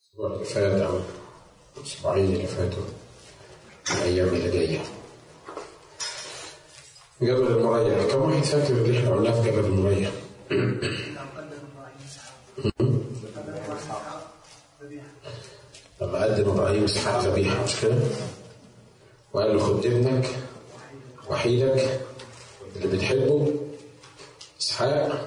الأسبوع اللي فات أو الأسبوعين اللي فاتوا الأيام اللي جاية جبل المريح كم واحد فاكر اللي احنا قلناه في جبل المريح؟ لما قدم ابراهيم اسحاق ذبيحه مش كده؟ وقال له خد ابنك وحيدك اللي بتحبه اسحاق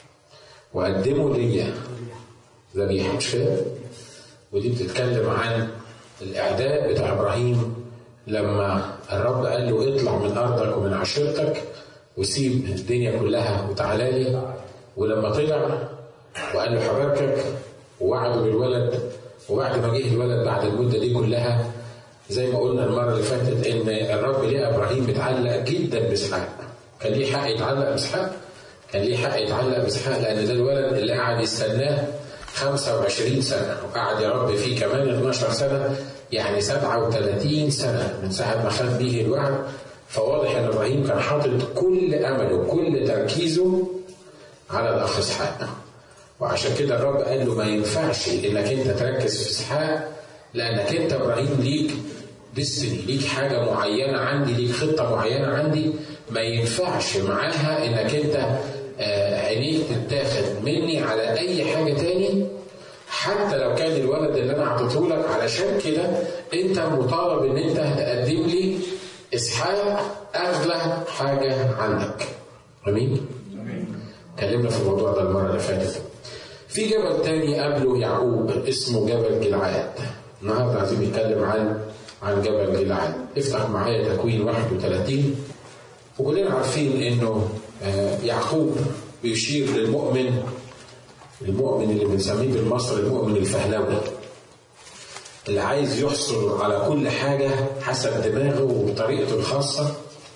وقدمه ليا ذبيحه مش كده؟ ودي بتتكلم عن الاعداء بتاع ابراهيم لما الرب قال له اطلع من ارضك ومن عشيرتك وسيب الدنيا كلها وتعالى لي ولما طلع وقال له حباركك ووعده بالولد وبعد ما جه الولد بعد المده دي كلها زي ما قلنا المره اللي فاتت ان الرب لقى ابراهيم متعلق جدا باسحاق كان ليه حق يتعلق باسحاق كان ليه حق يتعلق باسحاق لان ده الولد اللي قعد يستناه 25 سنه وقعد يربي فيه كمان 12 سنه يعني 37 سنه من ساعه ما خد بيه الوعد فواضح ان ابراهيم كان حاطط كل امله وكل تركيزه على الاخ اسحاق وعشان كده الرب قال له ما ينفعش انك انت تركز في اسحاق لانك انت ابراهيم ليك ديستني ليك حاجه معينه عندي ليك خطه معينه عندي ما ينفعش معاها انك انت عينيك تتاخد مني على اي حاجه تاني حتى لو كان الولد اللي انا اعطيته لك علشان كده انت مطالب ان انت تقدم لي اسحاق اغلى حاجه عندك امين اتكلمنا في الموضوع ده المره اللي فاتت في جبل تاني قبله يعقوب اسمه جبل جلعاد النهارده عايزين نتكلم عن عن جبل جلعاد افتح معايا تكوين 31 وكلنا عارفين انه يعقوب بيشير للمؤمن المؤمن اللي بنسميه بالمصري المؤمن الفهلوي اللي عايز يحصل على كل حاجة حسب دماغه وبطريقته الخاصة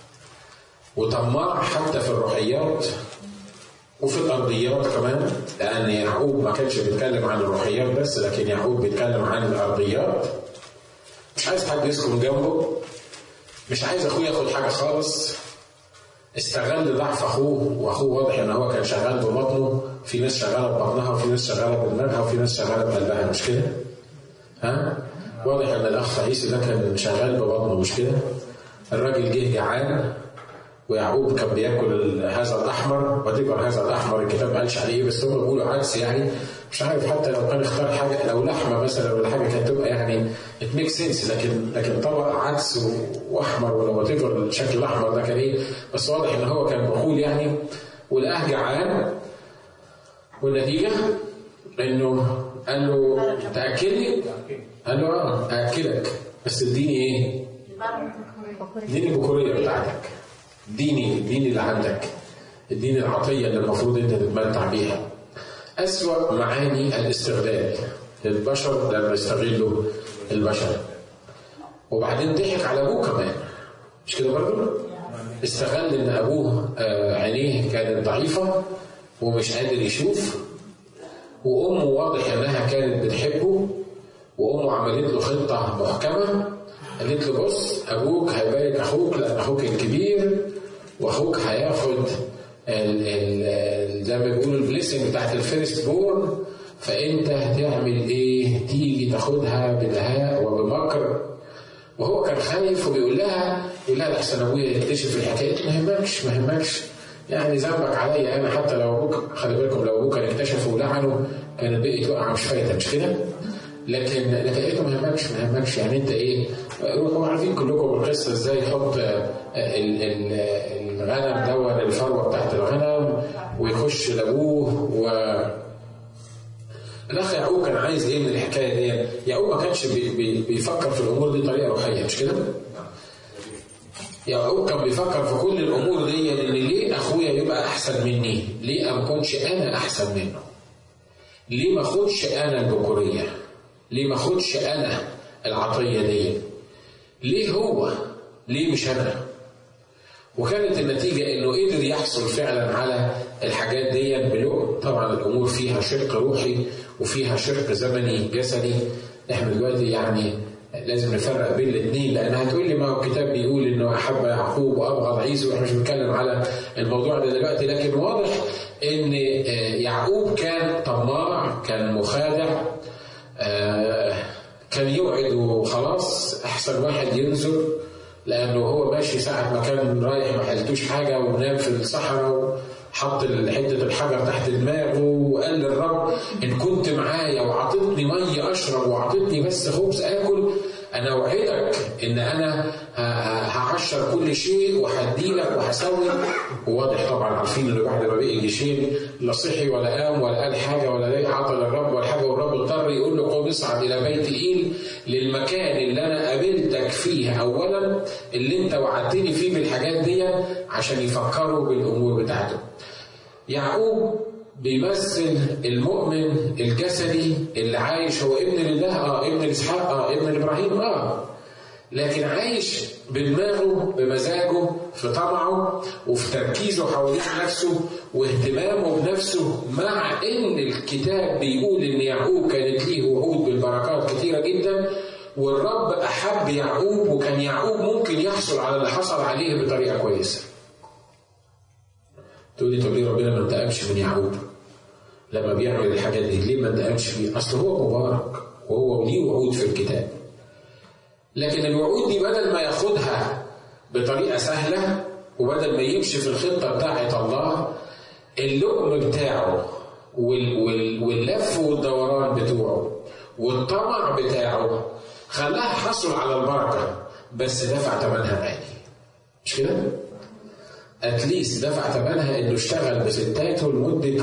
وطماع حتى في الروحيات وفي الارضيات كمان لان يعقوب ما كانش بيتكلم عن الروحيات بس لكن يعقوب بيتكلم عن الارضيات مش عايز حد يسكن جنبه مش عايز اخوه ياخد حاجه خالص استغل ضعف اخوه واخوه واضح ان هو كان شغال ببطنه في ناس شغاله ببطنها وفي ناس شغاله بدماغها وفي ناس شغاله بقلبها مش كده؟ ها؟ واضح ان الاخ عيسى ده كان شغال ببطنه مش كده؟ الراجل جه جعان ويعقوب كان بياكل هذا الاحمر وتكبر هذا الاحمر الكتاب ما قالش عليه ايه بس هم بيقولوا عدس يعني مش عارف حتى لو كان اختار حاجه لو لحمه مثلا ولا حاجه كانت تبقى يعني ات ميك سنس لكن لكن طبق عدس واحمر ولا وات الشكل الاحمر ده كان ايه بس واضح ان هو كان بخول يعني ولقاه جعان والنتيجه انه قال له تاكلني؟ قال له اه ااكلك بس اديني ايه؟ اديني البكوريه بتاعتك اديني اديني اللي عندك اديني العطيه اللي المفروض انت تتمتع بيها اسوا معاني الاستغلال للبشر لما يستغلوا البشر وبعدين ضحك على ابوه كمان مش كده برضه استغل ان ابوه عينيه كانت ضعيفه ومش قادر يشوف وامه واضح انها كانت بتحبه وامه عملت له خطه محكمه قالت له بص ابوك هيبارك اخوك لان اخوك الكبير واخوك هياخد ال ال زي ما بيقولوا البليسنج بتاعت الفيرست بورن فانت هتعمل ايه؟ تيجي تاخدها بدهاء وبمكر وهو كان خايف وبيقول لها يقول لها احسن ابويا يكتشف الحكايه ما يهمكش ما يهمكش يعني ذنبك عليا انا حتى لو ابوك خلي بالكم لو ابوك كان اكتشفه ولعنه كان الباقي تقع مش فايته مش كده؟ لكن لكن انت ما يهمكش ما يهمكش يعني انت ايه روحوا عارفين كلكم القصه ازاي يحط الغنم دون الفروه بتاعت الغنم ويخش لابوه و الاخ يعقوب كان عايز ايه من الحكايه دي؟ يعقوب ما كانش بي بي بيفكر في الامور دي بطريقه روحيه مش كده؟ يعقوب كان بيفكر في كل الامور دي ان ليه اخويا يبقى احسن مني؟ ليه ما اكونش انا احسن منه؟ ليه ما اخدش انا البكوريه؟ ليه ما اخدش انا العطيه دي؟ ليه هو؟ ليه مش انا؟ وكانت النتيجه انه قدر يحصل فعلا على الحاجات دي بلؤم طبعا الامور فيها شق روحي وفيها شق زمني جسدي احنا دلوقتي يعني لازم نفرق بين الاثنين لان هتقول لي ما هو الكتاب بيقول انه احب يعقوب وابغض عيسى واحنا مش بنتكلم على الموضوع ده دلوقتي لكن واضح ان يعقوب كان طماع كان مخادع كان يوعد وخلاص احسن واحد ينزل لانه هو ماشي ساعه ما كان رايح ما حلتوش حاجه ونام في الصحراء حط حته الحجر تحت دماغه وقال للرب ان كنت معايا وعطتني ميه اشرب وعطتني بس خبز اكل انا اوعدك ان انا هعشر كل شيء وهديلك وهسوي وواضح طبعا عارفين انه بعد ما بقي جيشين لا صحي ولا قام ولا قال حاجه ولا ليه عطى للرب ولا حاجه والرب اضطر يقول له قوم اصعد الى بيت ايل للمكان اللي انا قابلتك فيه اولا اللي انت وعدتني فيه بالحاجات دي عشان يفكروا بالامور بتاعته. يعقوب بيمثل المؤمن الجسدي اللي عايش هو ابن لله اه ابن لاسحاق اه ابن لابراهيم اه لكن عايش بدماغه بمزاجه في طمعه وفي تركيزه حوالين نفسه واهتمامه بنفسه مع ان الكتاب بيقول ان يعقوب كانت ليه وعود بالبركات كثيره جدا والرب احب يعقوب وكان يعقوب ممكن يحصل على اللي حصل عليه بطريقه كويسه. تقول لي طب ليه ربنا ما انتقمش من يعقوب؟ لما بيعمل الحاجات دي ليه ما انتقمش فيه؟ اصل هو مبارك وهو ليه وعود في الكتاب. لكن الوعود دي بدل ما ياخدها بطريقه سهله وبدل ما يمشي في الخطه بتاعه الله اللقم بتاعه واللف والدوران بتوعه والطمع بتاعه خلاها حصل على البركه بس دفع ثمنها غالي. مش كده؟ اتليست دفع ثمنها انه اشتغل بستاته لمده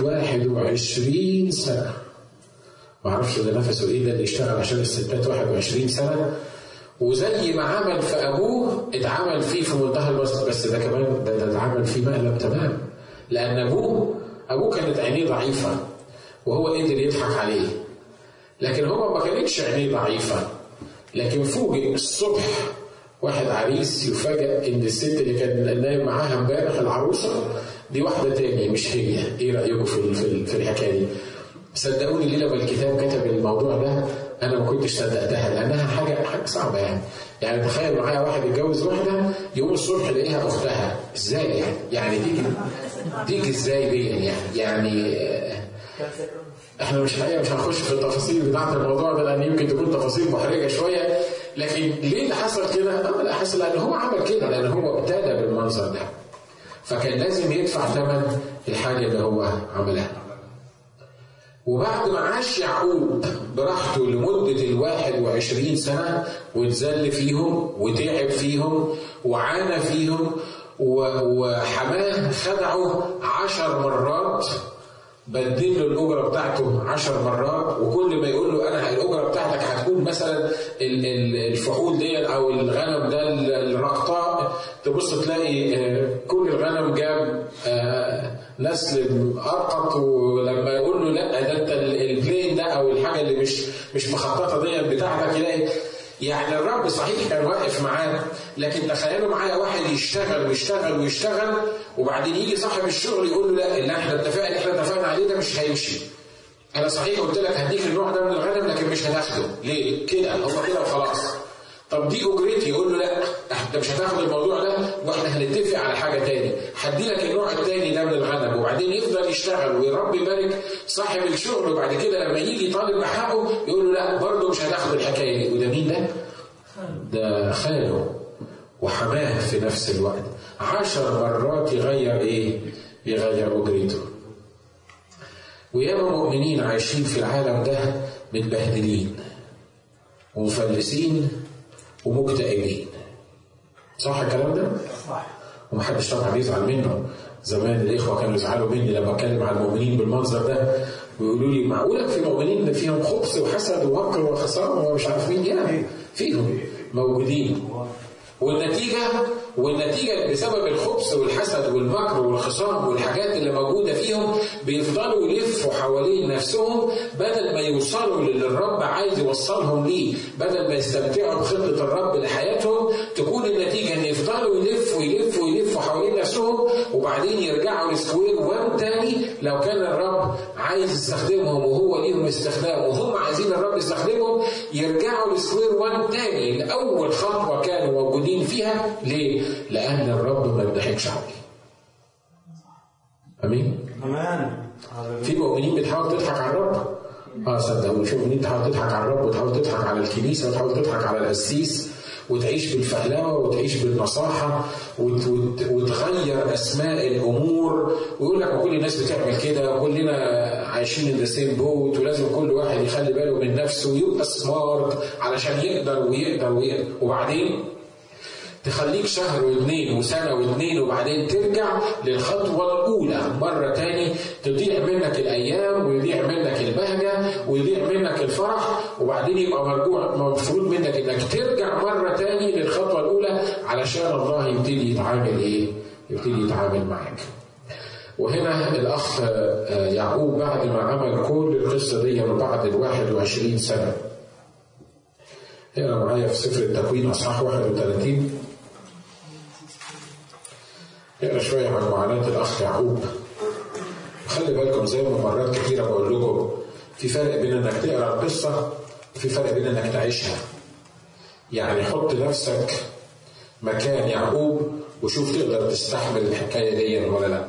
21 سنه. ما اعرفش ده نفسه ايه ده اللي يشتغل عشان الستات 21 سنه وزي ما عمل في ابوه اتعمل فيه في منتهى البسط بس ده كمان ده, ده اتعمل فيه مقلب تمام لان ابوه ابوه كانت عينيه ضعيفه وهو قدر يضحك عليه لكن هو ما كانتش عينيه ضعيفه لكن فوجئ الصبح واحد عريس يفاجئ ان الست اللي كان نايم معاها امبارح العروسه دي واحده تاني مش هي ايه رايكم في في, في الحكايه دي صدقوني ليه لما الكتاب كتب الموضوع ده انا ما كنتش صدقتها لانها حاجه حاجه صعبه يعني يعني تخيل معايا واحد يتجوز واحده يوم الصبح يلاقيها اختها ازاي يعني يعني تيجي تيجي ازاي دي يعني يعني احنا مش حقيقة مش هنخش في التفاصيل بتاعت الموضوع ده لان يمكن تكون تفاصيل محرجه شويه لكن ليه اللي حصل كده؟ لا حصل لان هو عمل كده لان هو ابتدى بالمنظر ده فكان لازم يدفع ثمن الحاجه اللي هو عملها وبعد ما عاش يعقوب براحته لمدة الواحد وعشرين سنة واتذل فيهم وتعب فيهم وعانى فيهم وحماه خدعه عشر مرات بدل له الأجرة بتاعته عشر مرات وكل ما يقول له أنا الأجرة بتاعتك هتكون مثلا الفحول دي أو الغنم ده الرقطاء تبص تلاقي كل الغنم جاب نسل أرقط ولما يقول له لا ده أنت البلين ده أو الحاجة اللي مش مش مخططة دي بتاعتك يلاقي يعني الرب صحيح كان واقف معاه لكن تخيلوا معايا واحد يشتغل ويشتغل ويشتغل وبعدين يجي صاحب الشغل يقول له لا اللي احنا اتفقنا اللي احنا اتفقنا عليه ده مش هيمشي. انا صحيح قلت لك هديك النوع ده من الغنم لكن مش هتاخده، ليه؟ كده هو كده وخلاص. طب دي اجرتي يقول له لا انت مش هتاخد الموضوع ده واحنا هنتفق على حاجه تاني هدي لك النوع التاني ده من الغنم وبعدين يفضل يشتغل ويرب يبارك صاحب الشغل وبعد كده لما يجي طالب بحقه يقول له لا برضه مش هتاخد الحكايه دي وده مين ده؟ ده خاله وحماه في نفس الوقت عشر مرات يغير ايه؟ يغير اجرته وياما مؤمنين عايشين في العالم ده متبهدلين ومفلسين ومكتئبين صح الكلام ده؟ صح ومحدش طبعا بيزعل منه زمان الاخوه كانوا يزعلوا مني لما اتكلم عن المؤمنين بالمنظر ده ويقولوا لي معقوله في مؤمنين فيهم خبث وحسد ووقر وخصام ومش عارف مين يعني فيهم موجودين والنتيجة والنتيجة بسبب الخبث والحسد والمكر والخصام والحاجات اللي موجودة فيهم بيفضلوا يلفوا حوالين نفسهم بدل ما يوصلوا للي الرب عايز يوصلهم ليه بدل ما يستمتعوا بخطة الرب لحياتهم تكون النتيجة ان يفضلوا يلفوا يلفوا يلفوا حوالين نفسهم وبعدين يرجعوا لسكوير وان تاني لو كان الرب عايز يستخدمهم وهو ليهم استخدام وهم عايزين الرب يستخدمهم يرجعوا لسكوير وان تاني لأول خطوة كانوا موجودين فيها ليه؟ لأن الرب ما بيضحكش عليه. أمين؟ أمان في مؤمنين بتحاول تضحك على الرب اه صدقوني شوف ان انت تحاول تضحك على الرب وتحاول تضحك على الكنيسه وتحاول تضحك على القسيس وتعيش بالفهلوه وتعيش بالنصاحه وت وت وتغير اسماء الامور ويقول لك كل الناس بتعمل كده وكلنا عايشين ان ذا سيم بوت ولازم كل واحد يخلي باله من نفسه ويبقى سمارت علشان يقدر ويقدر ويقدر وبعدين تخليك شهر واثنين وسنة واثنين وبعدين ترجع للخطوة الأولى مرة تاني تضيع منك الأيام ويضيع منك البهجة ويضيع منك الفرح وبعدين يبقى مرجوع مفروض منك إنك ترجع مرة تاني للخطوة الأولى علشان الله يبتدي يتعامل إيه؟ يبتدي يتعامل معاك. وهنا الأخ يعقوب بعد ما عمل كل القصة دي بعد ال 21 سنة اقرا معايا في سفر التكوين اصحاح 31 اقرا شويه عن معاناه الاخ يعقوب خلي بالكم زي ما مرات كتيره بقول لكم في فرق بين انك تقرا القصه وفي فرق بين انك تعيشها يعني حط نفسك مكان يعقوب وشوف تقدر تستحمل الحكايه دي ولا لا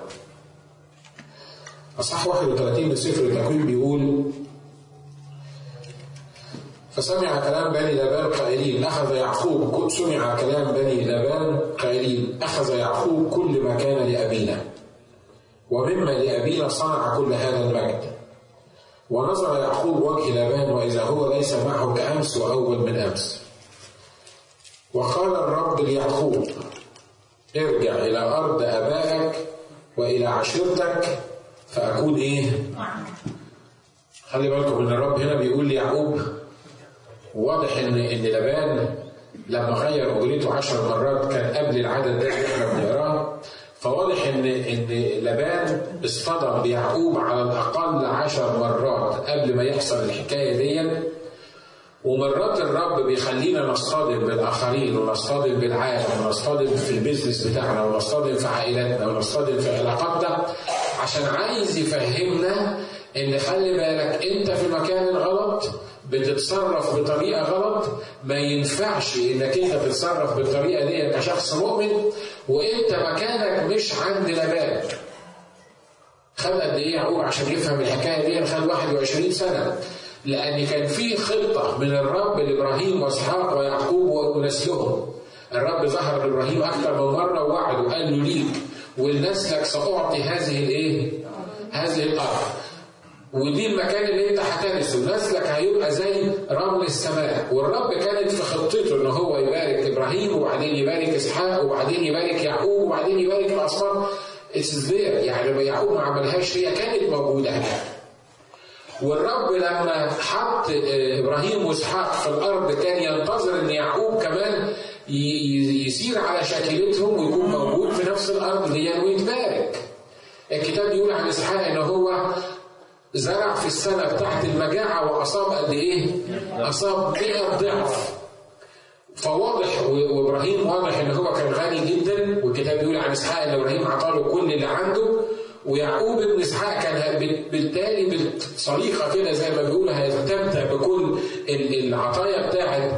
اصحاح 31 من سفر التكوين بيقول فسمع كلام بني لابان قائلين أخذ يعقوب سمع كلام بني لابان قائلين أخذ يعقوب كل ما كان لأبينا ومما لأبينا صنع كل هذا المجد ونظر يعقوب وجه لابان وإذا هو ليس معه كأمس وأول من أمس وقال الرب ليعقوب ارجع إلى أرض آبائك وإلى عشيرتك فأكون إيه؟ خلي بالكم إن الرب هنا بيقول ليعقوب واضح ان ان لبان لما غير اجرته عشر مرات كان قبل العدد ده اللي احنا بنقراه فواضح ان ان لبان اصطدم بيعقوب على الاقل عشر مرات قبل ما يحصل الحكايه دي ومرات الرب بيخلينا نصطدم بالاخرين ونصطدم بالعالم ونصطدم في البيزنس بتاعنا ونصطدم في عائلاتنا ونصطدم في علاقاتنا عشان عايز يفهمنا ان خلي بالك انت في المكان الغلط بتتصرف بطريقه غلط ما ينفعش انك انت تتصرف بالطريقه دي كشخص مؤمن وانت مكانك مش عند لبان خد قد ايه يعقوب عشان يفهم الحكايه دي خد 21 سنه لان كان في خطه من الرب لابراهيم واسحاق ويعقوب ونسلهم الرب ظهر لابراهيم اكثر من مره ووعده وقال له ليك ولنسلك ساعطي هذه الايه؟ هذه الارض ودي المكان اللي انت هترثه نسلك هيبقى زي رمل السماء والرب كانت في خطته ان هو يبارك ابراهيم وبعدين يبارك اسحاق وبعدين يبارك يعقوب وبعدين يبارك الاصنام اتس ذير يعني يعقوب ما عملهاش هي كانت موجوده هناك والرب لما حط ابراهيم واسحاق في الارض كان ينتظر ان يعقوب كمان يسير على شاكلتهم ويكون موجود في نفس الارض دي ويتبارك الكتاب بيقول عن اسحاق ان هو زرع في السنة بتاعت المجاعة وأصاب قد إيه؟ أصاب 100 ضعف. فواضح وإبراهيم واضح إن هو كان غني جدا والكتاب بيقول عن إسحاق إن إبراهيم أعطاه كل اللي عنده ويعقوب ابن إسحاق كان بالتالي بالصريخة كده زي ما بيقول هيستمتع بكل العطايا بتاعت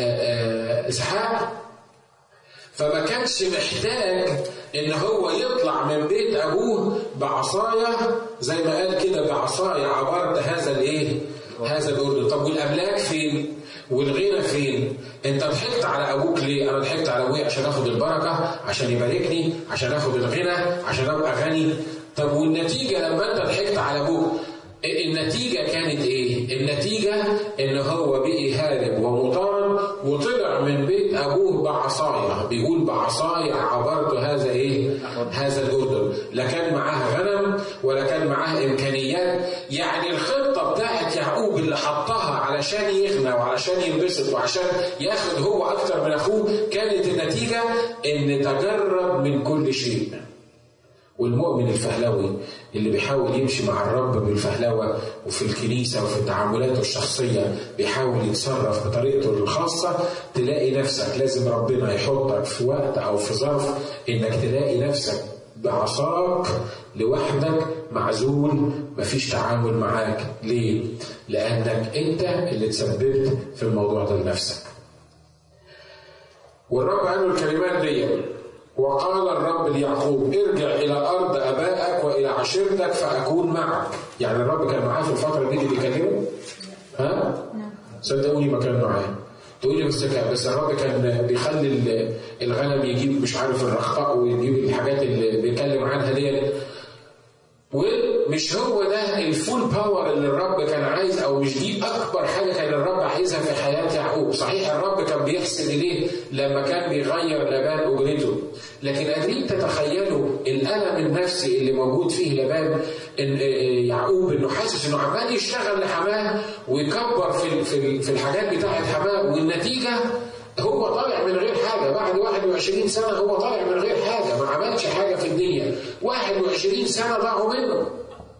إسحاق فما كانش محتاج ان هو يطلع من بيت ابوه بعصايه زي ما قال كده بعصايه عبرت هذا الايه؟ هذا الاردن، طب والاملاك فين؟ والغنى فين؟ انت ضحكت على ابوك ليه؟ انا ضحكت على ابويا عشان اخد البركه، عشان يباركني، عشان اخد الغنى، عشان ابقى غني. طب والنتيجه لما انت ضحكت على ابوك النتيجة كانت إيه؟ النتيجة إن هو بقي هارب ومطارد وطلع من بيت أبوه بعصاية، بيقول بعصاية عبرت هذا إيه؟ هذا الأردن، لا كان معاه غنم ولا كان معاه إمكانيات، يعني الخطة بتاعت يعقوب اللي حطها علشان يغنى وعلشان ينبسط وعشان ياخد هو أكتر من أخوه، كانت النتيجة إن تجرد من كل شيء. والمؤمن الفهلوي اللي بيحاول يمشي مع الرب بالفهلوه وفي الكنيسه وفي تعاملاته الشخصيه بيحاول يتصرف بطريقته الخاصه تلاقي نفسك لازم ربنا يحطك في وقت او في ظرف انك تلاقي نفسك بعصاك لوحدك معزول مفيش تعامل معاك ليه؟ لأنك أنت اللي تسببت في الموضوع ده لنفسك. والرب قال له الكلمات دي وقال الرب ليعقوب ارجع الى ارض ابائك والى عشيرتك فاكون معك يعني الرب كان معاه في الفتره دي اللي بيكلمه ها صدقوني ما كان معاه تقول لي بس كان بس الرب كان بيخلي الغنم يجيب مش عارف الرخاء ويجيب الحاجات اللي بيتكلم عنها دي ومش هو ده الفول باور اللي الرب كان عايز او مش دي اكبر حاجه كان الرب عايزها في حياه يعقوب، صحيح الرب كان بيحسن اليه لما كان بيغير لبان اجرته، لكن قادرين تتخيلوا الالم النفسي اللي موجود فيه لبان إن يعقوب انه حاسس انه عمال يشتغل لحماه ويكبر في في في الحاجات بتاعت حماه والنتيجه هو طالع من غير حاجة بعد 21 سنة هو طالع من غير حاجة ما عملش حاجة في الدنيا 21 سنة ضاعوا منه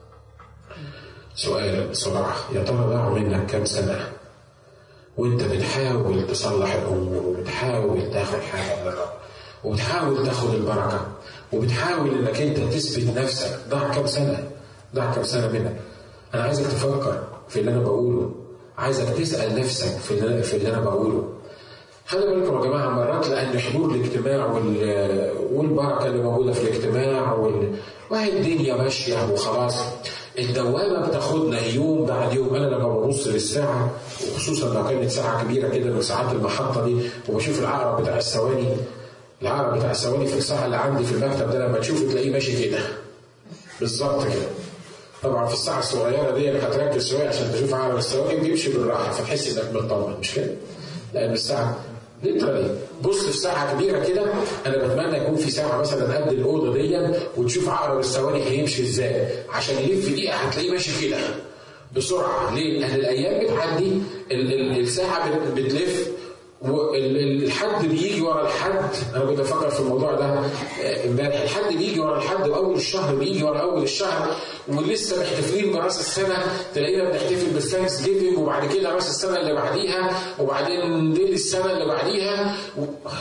سؤال بسرعة يا ترى ضاعوا منك كام سنة وانت بتحاول تصلح الأمور وبتحاول تاخد حاجة من الرب وبتحاول تاخد البركة وبتحاول انك انت تثبت نفسك ضاع كام سنة ضاع كام سنة منك انا عايزك تفكر في اللي انا بقوله عايزك تسأل نفسك في اللي, في اللي انا بقوله خلي بالكم يا جماعه مرات لان حضور الاجتماع والبركه اللي موجوده في الاجتماع وال... وهي الدنيا ماشيه وخلاص الدوامه بتاخدنا يوم بعد يوم انا لما ببص للساعه وخصوصا لو كانت ساعه كبيره كده من ساعات المحطه دي وبشوف العقرب بتاع الثواني العقرب بتاع الثواني في الساعه اللي عندي في المكتب ده لما تشوفه تلاقيه ماشي كده بالظبط كده طبعا في الساعه الصغيره دي اللي هتركز شويه عشان تشوف عقرب الثواني بيمشي بالراحه فتحس انك مطمن مش كده؟ لان الساعه ليترالي بص في ساعه كبيره كده انا بتمنى يكون في ساعه مثلا قد الاوضه دي وتشوف عقرب الثواني هيمشي ازاي عشان يلف دقيقه هتلاقيه ماشي كده بسرعه ليه؟ لان الايام بتعدي الساعه بتلف والحد بيجي ورا الحد انا كنت بفكر في الموضوع ده امبارح الحد بيجي ورا الحد واول الشهر بيجي ورا اول الشهر ولسه محتفلين براس السنه تلاقينا بنحتفل بالثانكس جيفنج وبعد كده راس السنه اللي بعديها وبعدين ليل السنه اللي بعديها و...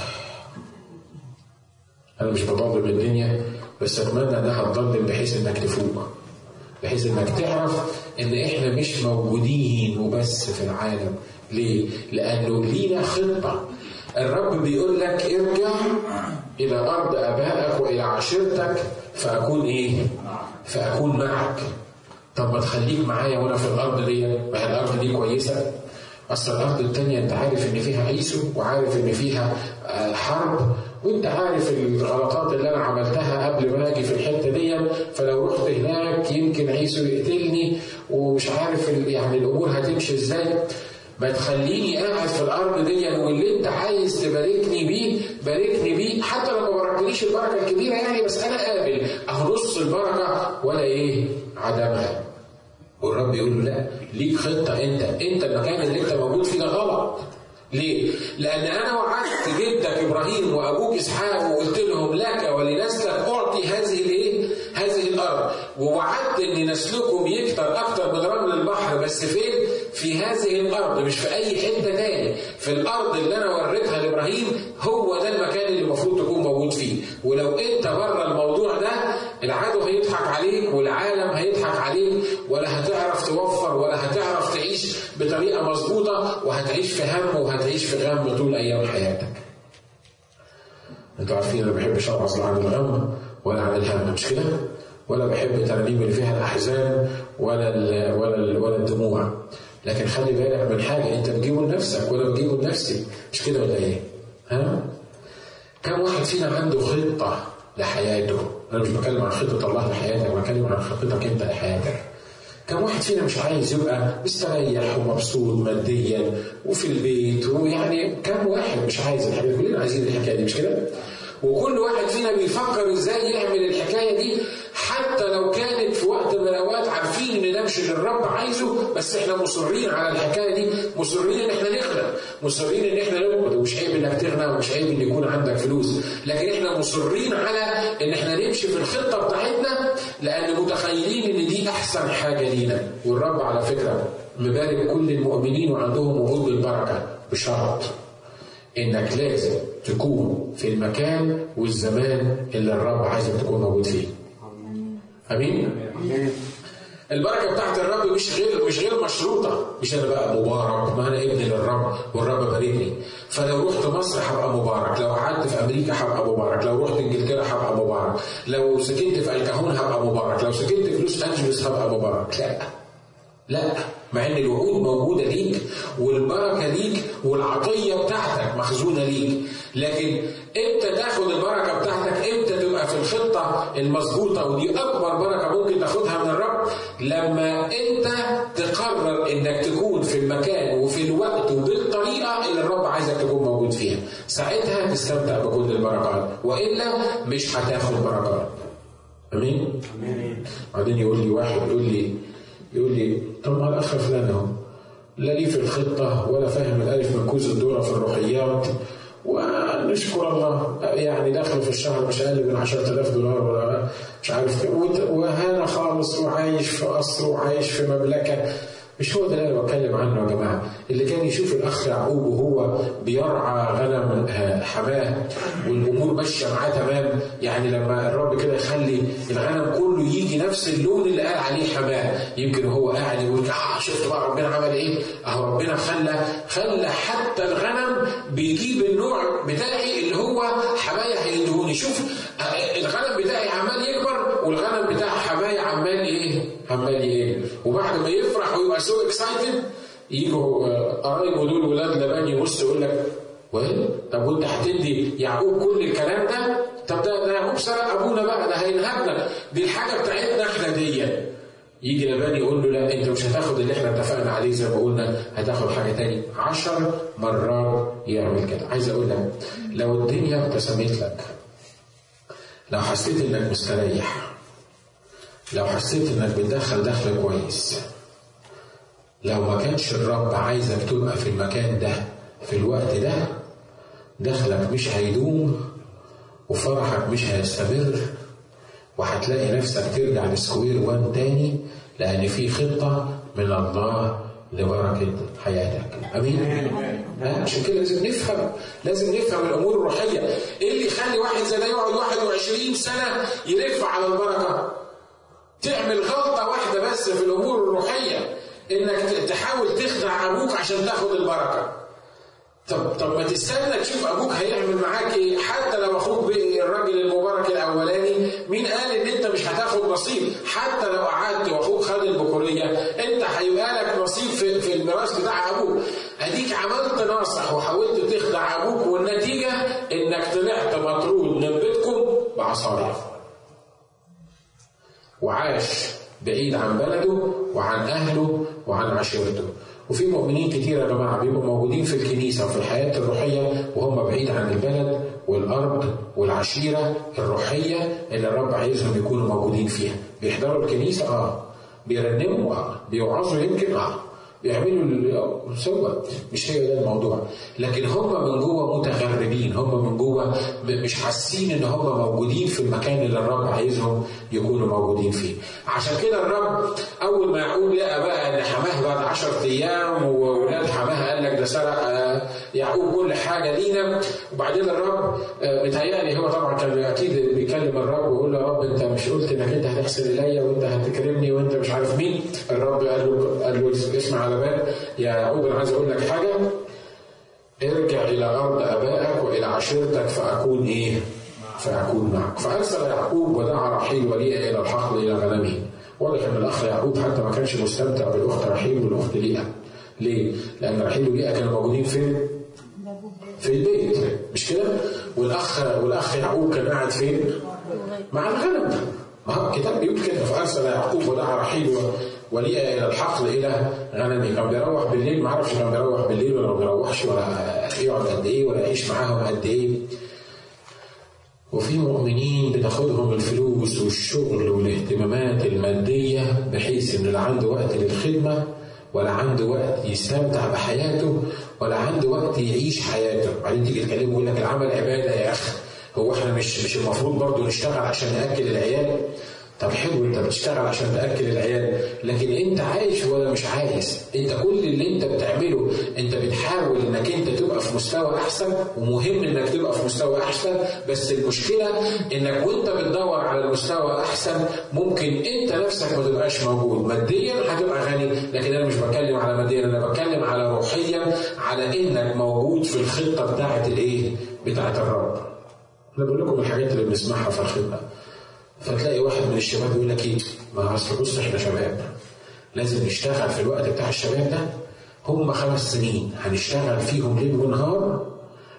انا مش بضلم الدنيا بس اتمنى انها تضلم بحيث انك تفوق بحيث انك تعرف ان احنا مش موجودين وبس في العالم ليه؟ لأنه لينا خطة الرب بيقول لك ارجع إلى أرض آبائك وإلى عشيرتك فأكون إيه؟ فأكون معك طب ما تخليك معايا وأنا في الأرض دي ما هي الأرض دي كويسة أصل الأرض التانية أنت عارف إن فيها عيسو وعارف إن فيها حرب وأنت عارف الغلطات اللي أنا عملتها قبل ما أجي في الحتة دي فلو رحت هناك يمكن عيسو يقتلني ومش عارف يعني الأمور هتمشي إزاي ما تخليني قاعد في الارض دي واللي انت عايز تباركني بيه باركني بيه حتى لو ما باركتنيش البركه الكبيره يعني بس انا قابل اهو نص البركه ولا ايه عدمها والرب يقول له لا ليك خطه انت انت المكان اللي انت موجود فيه ده غلط ليه؟ لأن أنا وعدت جدك إبراهيم وأبوك إسحاق وقلت لهم لك ولنسلك أعطي هذه الإيه؟ هذه الأرض ووعدت إن نسلكم يكتر أكتر من رمل البحر بس فين؟ في هذه الأرض مش في أي حتة تاني في الأرض اللي أنا وريتها لإبراهيم هو ده المكان اللي المفروض تكون موجود فيه ولو أنت بره الموضوع ده العدو هيضحك عليك والعالم هيضحك عليك ولا هتعرف توفر ولا هتعرف تعيش بطريقة مظبوطة وهتعيش في هم وهتعيش في غم طول أيام حياتك انتوا عارفين انا ما بحبش اوعظ عن الغم ولا عن الهم مش كده؟ ولا بحب الترانيم اللي فيها الاحزان ولا ال ولا ال ولا الدموع لكن خلي بالك من حاجه انت بتجيبه لنفسك ولا بتجيبه لنفسي مش كده ولا ايه؟ ها؟ كم واحد فينا عنده خطه لحياته؟ انا مش بتكلم عن خطه الله لحياتك بتكلم عن خطتك انت لحياتك. كم واحد فينا مش عايز يبقى مستريح ومبسوط ماديا وفي البيت ويعني كم واحد مش عايز الحاجات كلنا عايزين الحكايه دي مش كده؟ وكل واحد فينا بيفكر ازاي يعمل الحكايه دي حتى لو كانت في وقت من الاوقات عارفين ان ده مش اللي الرب عايزه بس احنا مصرين على الحكايه دي مصرين ان احنا نغنى مصرين ان احنا نقبض ومش عيب انك تغنى ومش عيب ان يكون عندك فلوس لكن احنا مصرين على ان احنا نمشي في الخطه بتاعتنا لان متخيلين ان دي احسن حاجه لينا والرب على فكره مبارك كل المؤمنين وعندهم وعود بالبركه بشرط انك لازم تكون في المكان والزمان اللي الرب عايزك تكون موجود فيه. امين؟ البركه بتاعت الرب مش غير مش غير مشروطه مش انا بقى مبارك ما انا ابن للرب والرب باركني فلو رحت مصر هبقى مبارك لو قعدت في امريكا هبقى مبارك لو رحت انجلترا هبقى مبارك لو سكنت في الكهون هبقى مبارك لو سكنت في لوس انجلوس هبقى مبارك لا لا مع ان الوعود موجوده ليك والبركه ليك والعطيه بتاعتك مخزونه ليك لكن امتى تاخد البركه بتاعتك امتى تبقى في الخطه المظبوطه ودي اكبر بركه ممكن تاخدها من الرب لما انت تقرر انك تكون في المكان وفي الوقت وبالطريقه اللي الرب عايزك تكون موجود فيها ساعتها تستمتع بكل البركات والا مش هتاخد بركات امين امين بعدين يقول لي واحد يقول لي يقول لي طب ما الاخ فلان اهو لا ليه في الخطه ولا فاهم الالف من كوز الدوره في الروحيات ونشكر الله يعني دخل في الشهر مش اقل من 10000 دولار ولا مش عارف وهنا خالص وعايش في قصر وعايش في مملكه مش هو ده اللي انا بتكلم عنه يا جماعه اللي كان يشوف الاخ يعقوب وهو بيرعى غنم حماه والامور ماشيه معاه تمام يعني لما الرب كده يخلي الغنم كله يجي نفس اللون اللي قال عليه حماه يمكن هو قاعد يقول اه شفت بقى ربنا عمل ايه؟ اهو ربنا خلى خلى حتى الغنم بيجيب النوع بتاعي اللي هو حمايه هيدهوني شوف الغنم بتاعي عمال يكبر والغنم بتاع حمايه عمال ايه؟ عمال ايه؟ وبعد ما يفرح ويبقى سو اكسايتد يجوا قرايبه دول ولاد لبان يبص يقول لك وين؟ طب وانت هتدي يعقوب كل الكلام ده؟ طب ده ده يعقوب سرق ابونا بقى ده هينهبنا دي الحاجه بتاعتنا احنا دي يجي لبان يقول له لا انت مش هتاخد اللي احنا اتفقنا عليه زي ما قلنا هتاخد حاجه تاني عشر مرات يعمل كده عايز اقول لك لو الدنيا ابتسمت لك لو حسيت انك مستريح لو حسيت انك بتدخل دخل كويس لو ما كانش الرب عايزك تبقى في المكان ده في الوقت ده دخلك مش هيدوم وفرحك مش هيستمر وهتلاقي نفسك ترجع لسكوير وان تاني لان في خطه من الله لبركه حياتك امين عشان كده لازم نفهم لازم نفهم الامور الروحيه ايه اللي يخلي واحد زي ده يقعد 21 سنه يلف على البركه تعمل غلطه واحده بس في الامور الروحيه انك تحاول تخدع ابوك عشان تاخد البركه طب طب ما تستنى تشوف ابوك هيعمل معاك ايه حتى لو اخوك الراجل المبارك الاولاني مين قال ان انت مش هتاخد نصيب حتى لو قعدت واخوك خد البكوريه انت هيبقى لك نصيب في, في الميراث بتاع ابوك اديك عملت ناصح وحاولت تخدع ابوك والنتيجه انك طلعت مطرود من بيتكم بعصايه وعاش بعيد عن بلده وعن اهله وعن عشيرته وفي مؤمنين كتير يا جماعه بيبقوا موجودين في الكنيسه وفي الحياه الروحيه وهم بعيد عن البلد والارض والعشيره الروحيه اللي الرب عايزهم يكونوا موجودين فيها بيحضروا الكنيسه اه بيرنموا اه بيوعظوا يمكن اه بيعملوا سوا مش هي ده الموضوع لكن هم من جوه متغربين هم من جوه مش حاسين ان هم موجودين في المكان اللي الرب عايزهم يكونوا موجودين فيه عشان كده الرب اول ما يعقوب لقى بقى ان حماه بعد 10 ايام واولاد حماه قال لك ده سرق يعقوب كل حاجه لينا وبعدين الرب متهيألي هو طبعا كان اكيد بيكلم الرب ويقول له يا رب انت مش قلت انك انت هتحسن الي وانت هتكرمني وانت مش عارف مين الرب قال له قال له اسمع على بال يا يعقوب انا عايز اقول لك حاجه ارجع الى ارض ابائك والى عشيرتك فاكون ايه؟ فاكون معك فارسل يعقوب ودعا رحيل وليئه الى الحقل الى غنمه واضح ان الاخ يعقوب حتى ما كانش مستمتع بالاخت رحيل والاخت ليئه ليه؟ لان رحيل وليئه كانوا موجودين فين؟ في البيت مش كده؟ والاخ والاخ يعقوب كان قاعد فين؟ مع الغنم ما هو الكتاب بيقول كده فارسل يعقوب ودعا رحيل وليئة إلى الحقل إلى غنمه كان بيروح بالليل ما اعرفش كان بيروح بالليل ولا ما بيروحش ولا يقعد قد إيه ولا يعيش معاهم قد إيه وفي مؤمنين بتاخدهم الفلوس والشغل والاهتمامات المادية بحيث إن لا عنده وقت للخدمة ولا عنده وقت يستمتع بحياته ولا عنده وقت يعيش حياته بعدين تيجي تكلمه يقول لك العمل عبادة يا أخي هو احنا مش مش المفروض برضه نشتغل عشان ناكل العيال طب حلو انت بتشتغل عشان تاكل العيال لكن انت عايش ولا مش عايز انت كل اللي انت بتعمله انت بتحاول انك انت تبقى في مستوى احسن ومهم انك تبقى في مستوى احسن بس المشكله انك وانت بتدور على المستوى احسن ممكن انت نفسك ما تبقاش موجود ماديا هتبقى غني لكن انا مش بتكلم على ماديا انا بتكلم على روحيا على انك موجود في الخطه بتاعه الايه بتاعه الرب انا بقول لكم الحاجات اللي بنسمعها في الخدمه فتلاقي واحد من الشباب يقول لك ايه ما اصل بص احنا شباب لازم نشتغل في الوقت بتاع الشباب ده هم خمس سنين هنشتغل فيهم ليل ونهار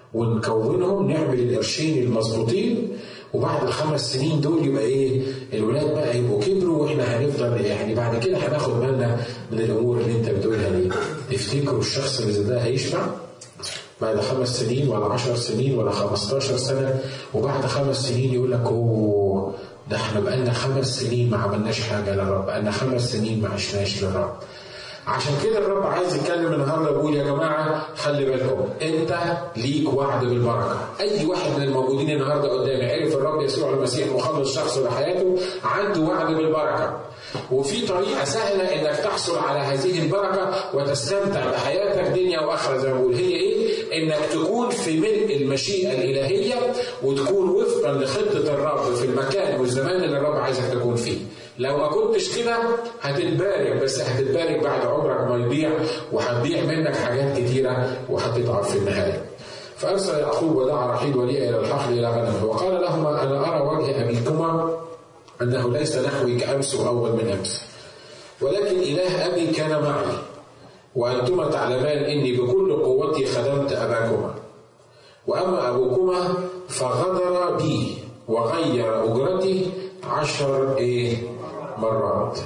ونكونهم نعمل القرشين المظبوطين وبعد الخمس سنين دول يبقى ايه الولاد بقى يبقوا كبروا واحنا هنفضل يعني بعد كده هناخد بالنا من الامور اللي انت بتقولها دي تفتكروا الشخص اللي زي ده هيشبع؟ بعد خمس سنين ولا عشر سنين ولا خمستاشر سنة وبعد خمس سنين يقول لك اوه ده احنا بقالنا خمس سنين ما عملناش حاجة للرب بقالنا خمس سنين ما عشناش للرب عشان كده الرب عايز يتكلم النهارده يقول يا جماعه خلي بالكم انت ليك وعد بالبركه اي واحد من الموجودين النهارده قدامي عرف الرب يسوع المسيح مخلص شخص لحياته عنده وعد بالبركه وفي طريقه سهله انك تحصل على هذه البركه وتستمتع بحياتك دنيا واخره زي ما بقول هي ايه؟ انك تكون في ملء المشيئه الالهيه وتكون وفقا لخطه الرب في المكان والزمان اللي الرب عايزك تكون فيه. لو ما كنتش كده هتتبارك بس هتتبارك بعد عمرك ما يضيع وهتضيع منك حاجات كتيره وهتتعب في النهايه. فارسل يعقوب ودعا رحيل وليا الى الحقل الى غنمه وقال لهما انا ارى وجه ابيكما انه ليس نحوي كامس واول من امس. ولكن اله ابي كان معي وانتما تعلمان اني بكل قوتي خدمت اباكما. واما ابوكما فغدر بي وغير اجرتي عشر ايه مرات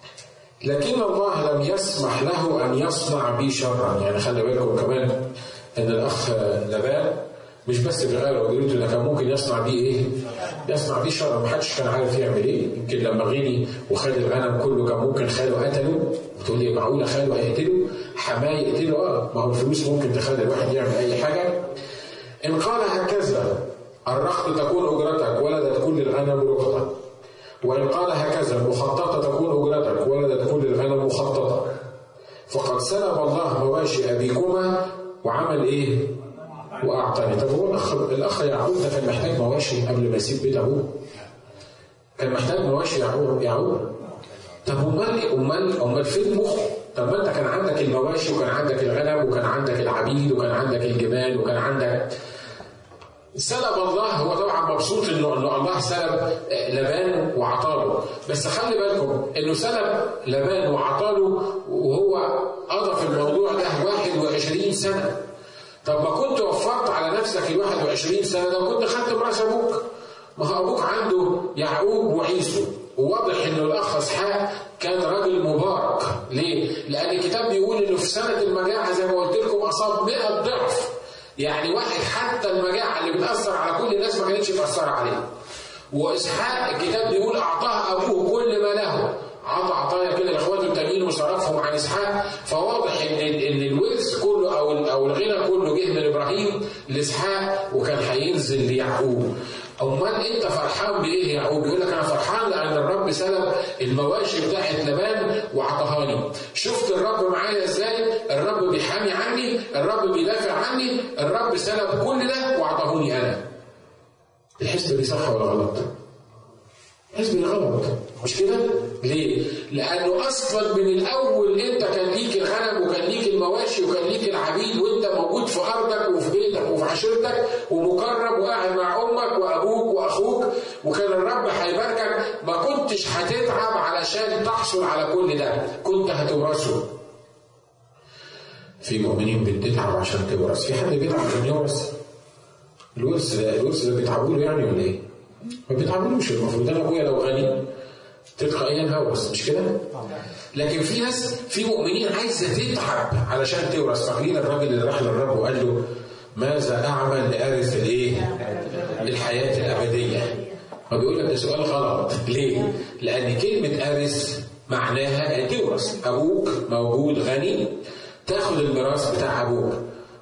لكن الله لم يسمح له ان يصنع بي شرا يعني خلي بالكم كمان ان الاخ لبان مش بس بغير اجرته ده كان ممكن يصنع بيه ايه؟ يصنع بيه شر ما حدش كان عارف يعمل ايه يمكن لما غني وخد الغنم كله كان ممكن خاله قتله وتقول لي معقوله خاله هيقتله؟ حماه يقتله اه ما هو الفلوس ممكن تخلي الواحد يعمل اي حاجه ان قال هكذا الرخط تكون اجرتك ولدت كل الغنم رخطا وإن قال هكذا مخططة تكون أجرتك ولدت كل الغنم مخططة فقد سلب الله مواشي أبيكما وعمل إيه؟ وأعطاني طب هو الأخ الأخ يعقوب ده كان محتاج مواشي قبل ما يسيب بيت أبوه كان محتاج مواشي يعقوب يعقوب طب أمال أمال أمال فين مخه؟ طب ما أنت كان عندك المواشي وكان عندك الغنم وكان عندك العبيد وكان عندك الجمال وكان عندك سلب الله هو طبعا مبسوط انه انه الله سلب لبان وعطاله بس خلي بالكم انه سلب لبان وعطاله وهو قضى في الموضوع ده 21 سنه طب ما كنت وفرت على نفسك ال 21 سنه لو كنت خدت براس ابوك ما هو ابوك عنده يعقوب وعيسو وواضح انه الاخ اسحاق كان راجل مبارك ليه؟ لان الكتاب بيقول انه في سنه المجاعه زي ما قلت لكم اصاب 100 ضعف يعني واحد حتى المجاعة اللي بتأثر على كل الناس ما كانتش مأثرة عليه. وإسحاق الكتاب بيقول أعطاه أبوه كل ما له. عطى عطايا كده لاخواته التانيين وصرفهم عن اسحاق فواضح ان ان الورث كله او او الغنى كله جه من ابراهيم لاسحاق وكان هينزل ليعقوب. امال انت فرحان بايه يا يعقوب؟ يقول لك انا فرحان لان الرب سلب المواشي بتاعت لبان وعطاهاني. شفت الرب معايا ازاي؟ الرب بيحامي عني، الرب بيدافع عني، الرب سلب كل ده وعطاهوني انا. الحسبه دي صح ولا غلط؟ الحسبه دي غلط مش كده؟ ليه؟ لأنه أصلا من الأول أنت كان ليك الغنم وكان ليك المواشي وكان ليك العبيد وأنت موجود في أرضك وفي بيتك وفي عشيرتك ومكرم وقاعد مع أمك وأبوك وأخوك وكان الرب هيباركك ما كنتش هتتعب علشان تحصل على كل ده كنت هتورثه. في مؤمنين بتتعب عشان تورث، في حد بيتعب عشان يورث؟ الورث ده الورث ده بيتعبوا له يعني ولا إيه؟ ما بيتعبلوش المفروض أنا أبويا لو غني تلقائيا هوس مش كده؟ لكن في ناس في مؤمنين عايزه تتعب علشان تورث فاكرين الراجل اللي راح للرب وقال له ماذا اعمل لارث الايه؟ الحياه الابديه. فبيقول لك ده سؤال غلط ليه؟ لان كلمه ارث معناها تورث ابوك موجود غني تاخد الميراث بتاع ابوك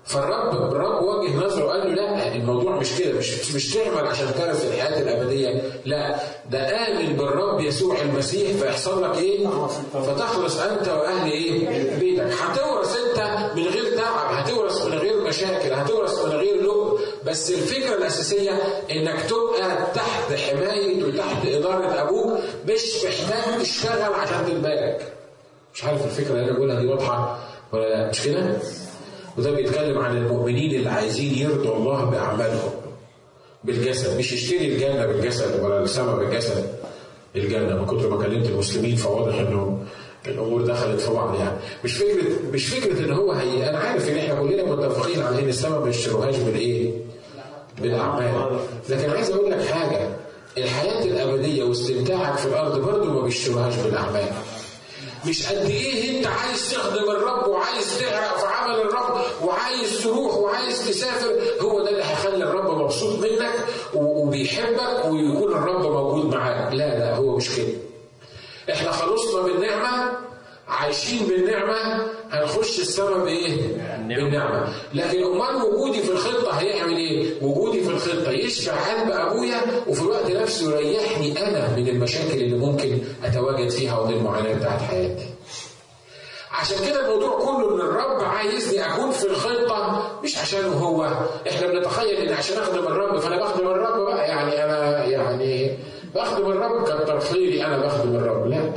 فالرب الرب وجه نظره وقال له لا الموضوع مش كده مش مش تعمل عشان ترث الحياه الابديه لا ده امن بالرب يسوع المسيح فيحصل لك ايه؟ فتخلص انت واهل ايه؟ بيتك هتورث انت من غير تعب هتورث من غير مشاكل هتورث من غير لب بس الفكره الاساسيه انك تبقى تحت حمايه وتحت اداره ابوك مش محتاج تشتغل عشان تتبارك مش عارف الفكره اللي انا بقولها دي واضحه ولا لا مش كده؟ وده بيتكلم عن المؤمنين اللي عايزين يرضوا الله باعمالهم بالجسد مش يشتري الجنه بالجسد ولا السماء بالجسد الجنه من كتر ما كلمت المسلمين فواضح انه الامور دخلت في بعض يعني مش فكره مش فكره ان هو هي انا عارف ان احنا كلنا متفقين على ان السماء ما يشتروهاش بالايه؟ بالاعمال لكن عايز اقول لك حاجه الحياه الابديه واستمتاعك في الارض برضه ما بيشتروهاش بالاعمال مش قد ايه انت عايز تخدم الرب وعايز تغرق في عمل الرب وعايز تروح وعايز تسافر هو ده اللي هيخلي الرب مبسوط منك وبيحبك ويكون الرب موجود معاك لا لا هو مش كده احنا خلصنا بالنعمه عايشين بالنعمه هنخش السماء بايه؟ بالنعمه لكن امال وجودي في الخطه هيعمل ايه؟ وجودي في الخطه يشفع قلب ابويا وفي الوقت نفسه يريحني انا من المشاكل اللي ممكن اتواجد فيها ومن المعاناه بتاعت حياتي. عشان كده الموضوع كله ان الرب عايزني اكون في الخطه مش عشانه هو احنا بنتخيل ان عشان اخدم الرب فانا بخدم الرب بقى يعني انا يعني بخدم الرب كتر خيري انا بخدم الرب لا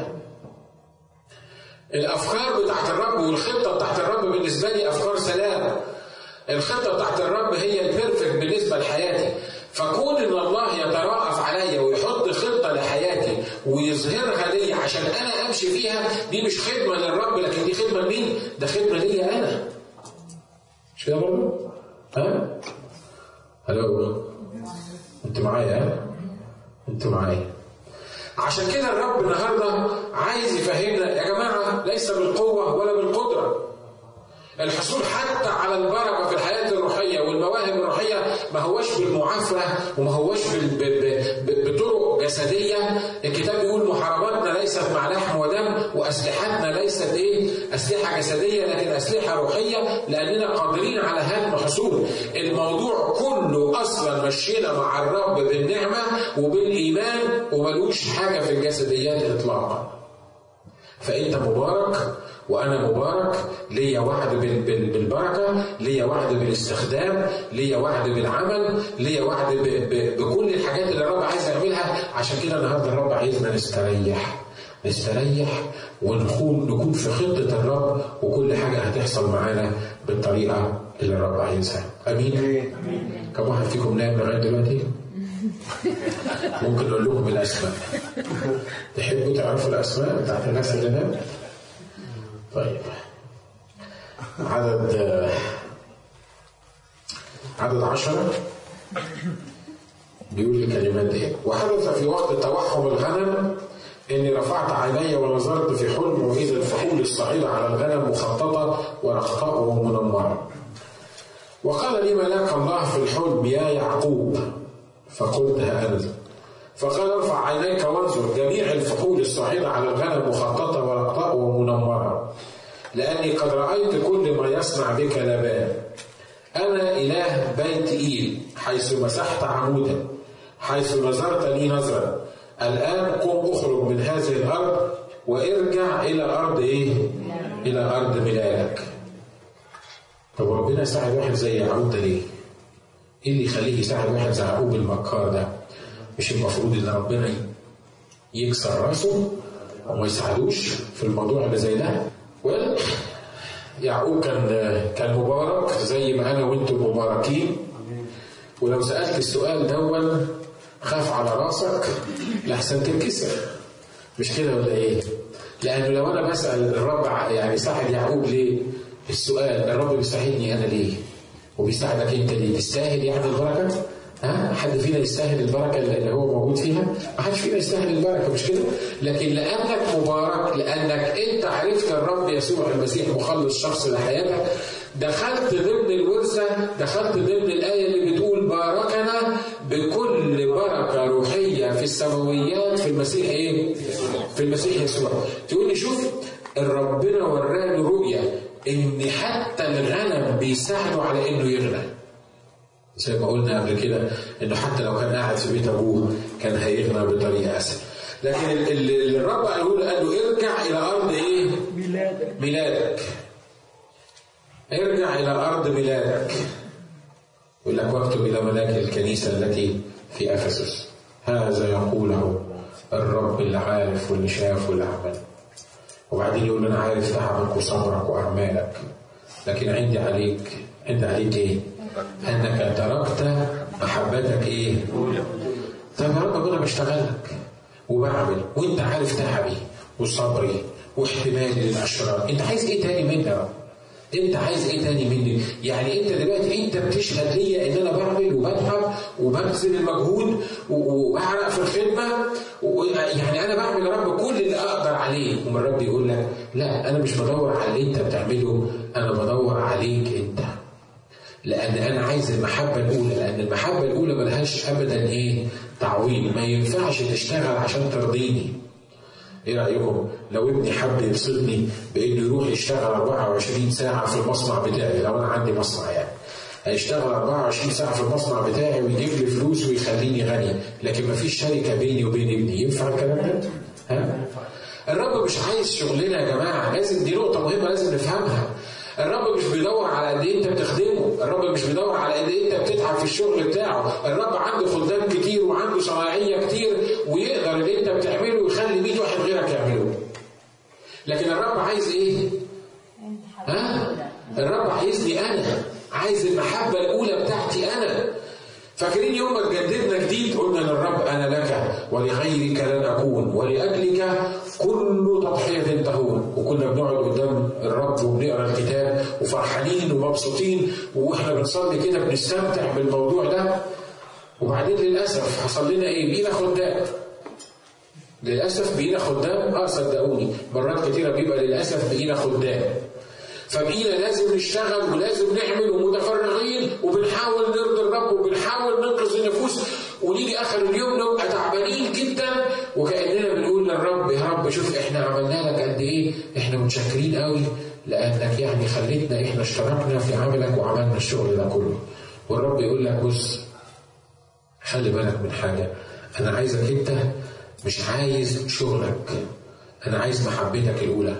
الافكار بتاعت الرب والخطه بتاعت الرب بالنسبه لي افكار سلام الخطه بتاعت الرب هي البيرفكت بالنسبه لحياتي فكون ان الله يتراءف عليا ويحط خطه لحياتي ويظهرها لي عشان انا امشي فيها دي مش خدمه للرب لكن دي خدمه لمين؟ ده خدمه ليا انا. مش كده برضه؟ ها؟ الو انتوا معايا ها؟ انتوا معايا. عشان كده الرب النهارده عايز يفهمنا يا جماعه ليس بالقوه ولا بالقدره. الحصول حتى على البركه في الحياه الروحيه والمواهب الروحيه ما هوش بالمعافره وما هوش بطرق جسديه الكتاب بيقول محارباتنا ليست مع لحم ودم واسلحتنا ليست ايه؟ اسلحه جسديه لكن اسلحه روحيه لاننا قادرين على هدم حصول الموضوع كله اصلا مشينا مع الرب بالنعمه وبالايمان وملوش حاجه في الجسديات اطلاقا فانت مبارك وانا مبارك ليا وعد بالبركه ليا وعد بالاستخدام ليا وعد بالعمل ليا وعد بكل الحاجات اللي الرب عايز يعملها عشان كده النهارده الرب عايزنا نستريح نستريح ونكون نكون في خطه الرب وكل حاجه هتحصل معانا بالطريقه اللي الرب عايزها امين كم واحد فيكم نام لغايه دلوقتي ممكن نقول لكم الاسماء تحبوا تعرفوا الاسماء بتاعت الناس اللي نامت طيب عدد عدد عشرة بيقول الكلمات دي وحدث في وقت توحم الغنم اني رفعت عيني ونظرت في حلم واذا الفحول الصعيده على الغنم مخططه ورخاء ومنمره وقال لي ملاك الله في الحلم يا يعقوب فقلت ها انا فقال ارفع عينيك وانظر جميع الفحول الصعيدة على الغنم مخططة ورقاء ومنمرة لأني قد رأيت كل ما يصنع بك لبان أنا إله بيت إيل حيث مسحت عمودا حيث نظرت لي نظرا الآن قم اخرج من هذه الأرض وارجع إلى أرض إيه؟ إلى أرض ميلادك. طب ربنا يساعد واحد زي يعقوب ده ليه؟ إيه اللي يخليه يساعد واحد زي يعقوب المكار ده؟ مش المفروض ان ربنا يكسر راسه وما يساعدوش في الموضوع اللي زي ده يعقوب كان كان مبارك زي ما انا وانتم مباركين ولو سالت السؤال دون خاف على راسك لحسن تنكسر مش كده ولا ايه؟ لانه لو انا بسال الرب يعني ساعد يعقوب ليه؟ السؤال الرب بيساعدني انا ليه؟ وبيساعدك انت ليه؟ تستاهل يعني البركه؟ ها حد فينا يستاهل البركه اللي هو موجود فيها؟ ما حدش فينا يستاهل البركه مش كده؟ لكن لانك مبارك لانك انت عرفت الرب يسوع المسيح مخلص شخص لحياتك دخلت ضمن الورثه دخلت ضمن الايه اللي بتقول باركنا بكل بركه روحيه في السماويات في المسيح ايه؟ في المسيح يسوع. تقول لي شوف ربنا وراني رؤيه ان حتى الغنم بيساعدوا على انه يغنى زي ما قلنا قبل كده انه حتى لو كان قاعد في بيت ابوه كان هيغنى بطريقه اسهل لكن اللي الرب قاله له قال له ارجع الى ارض ايه؟ ميلادك ميلادك ارجع الى ارض ميلادك يقول لك واكتب الى ملاك الكنيسه التي في افسس هذا يقوله الرب اللي عارف واللي شاف واللي عمل وبعدين يقول انا عارف تعبك وصبرك واعمالك لكن عندي عليك عندي عليك ايه؟ انك تركت محبتك ايه؟ طب يا رب انا بشتغل لك وبعمل وانت عارف تعبي وصبري واحتمالي للاشرار انت عايز ايه تاني مني يا رب؟ انت عايز ايه تاني مني؟ يعني انت دلوقتي انت بتشهد ليا ان انا بعمل وبتعب وببذل المجهود واعرق في الخدمه يعني انا بعمل يا رب كل اللي اقدر عليه ومن الرب يقول لك لا انا مش بدور على اللي انت بتعمله انا بدور عليك انت. لان انا عايز المحبه الاولى لان المحبه الاولى ملهاش ابدا ايه؟ تعويض ما ينفعش تشتغل عشان ترضيني. ايه رايكم لو ابني حب يبسطني بانه يروح يشتغل 24 ساعه في المصنع بتاعي لو انا عندي مصنع يعني هيشتغل 24 ساعه في المصنع بتاعي ويجيب لي فلوس ويخليني غني لكن ما فيش شركه بيني وبين ابني ينفع الكلام ده؟ ها؟ الرب مش عايز شغلنا يا جماعه لازم دي نقطه مهمه لازم نفهمها الرب مش بيدور على قد ايه انت بتخدمه، الرب مش بيدور على قد ايه انت بتتعب في الشغل بتاعه، الرب عنده خدام كتير وعنده صناعيه كتير ويقدر اللي انت بتعمله يخلي 100 واحد غيرك يعمله. لكن الرب عايز ايه؟ ها؟ الرب عايزني انا، عايز المحبه الاولى بتاعتي انا. فاكرين يوم ما اتجددنا جديد قلنا للرب انا لك ولغيرك لن اكون ولاجلك كل تضحيه تهون وكنا بنقعد قدام الرب وبنقرا الكتاب وفرحانين ومبسوطين واحنا بنصلي كده بنستمتع بالموضوع ده وبعدين للاسف حصل لنا ايه؟ بقينا خدام للاسف بقينا خدام اه صدقوني مرات كتيره بيبقى للاسف بقينا خدام فبقينا لازم نشتغل ولازم نعمل ومتفرغين وبنحاول نرضي الرب وبنحاول ننقذ النفوس ونيجي اخر اليوم نبقى تعبانين جدا وكاننا بنقول للرب يا رب شوف احنا عملنا لك قد ايه احنا متشكرين قوي لانك يعني خليتنا احنا اشتركنا في عملك وعملنا الشغل ده كله والرب يقول لك بص خلي بالك من حاجه انا عايزك انت مش عايز شغلك انا عايز محبتك الاولى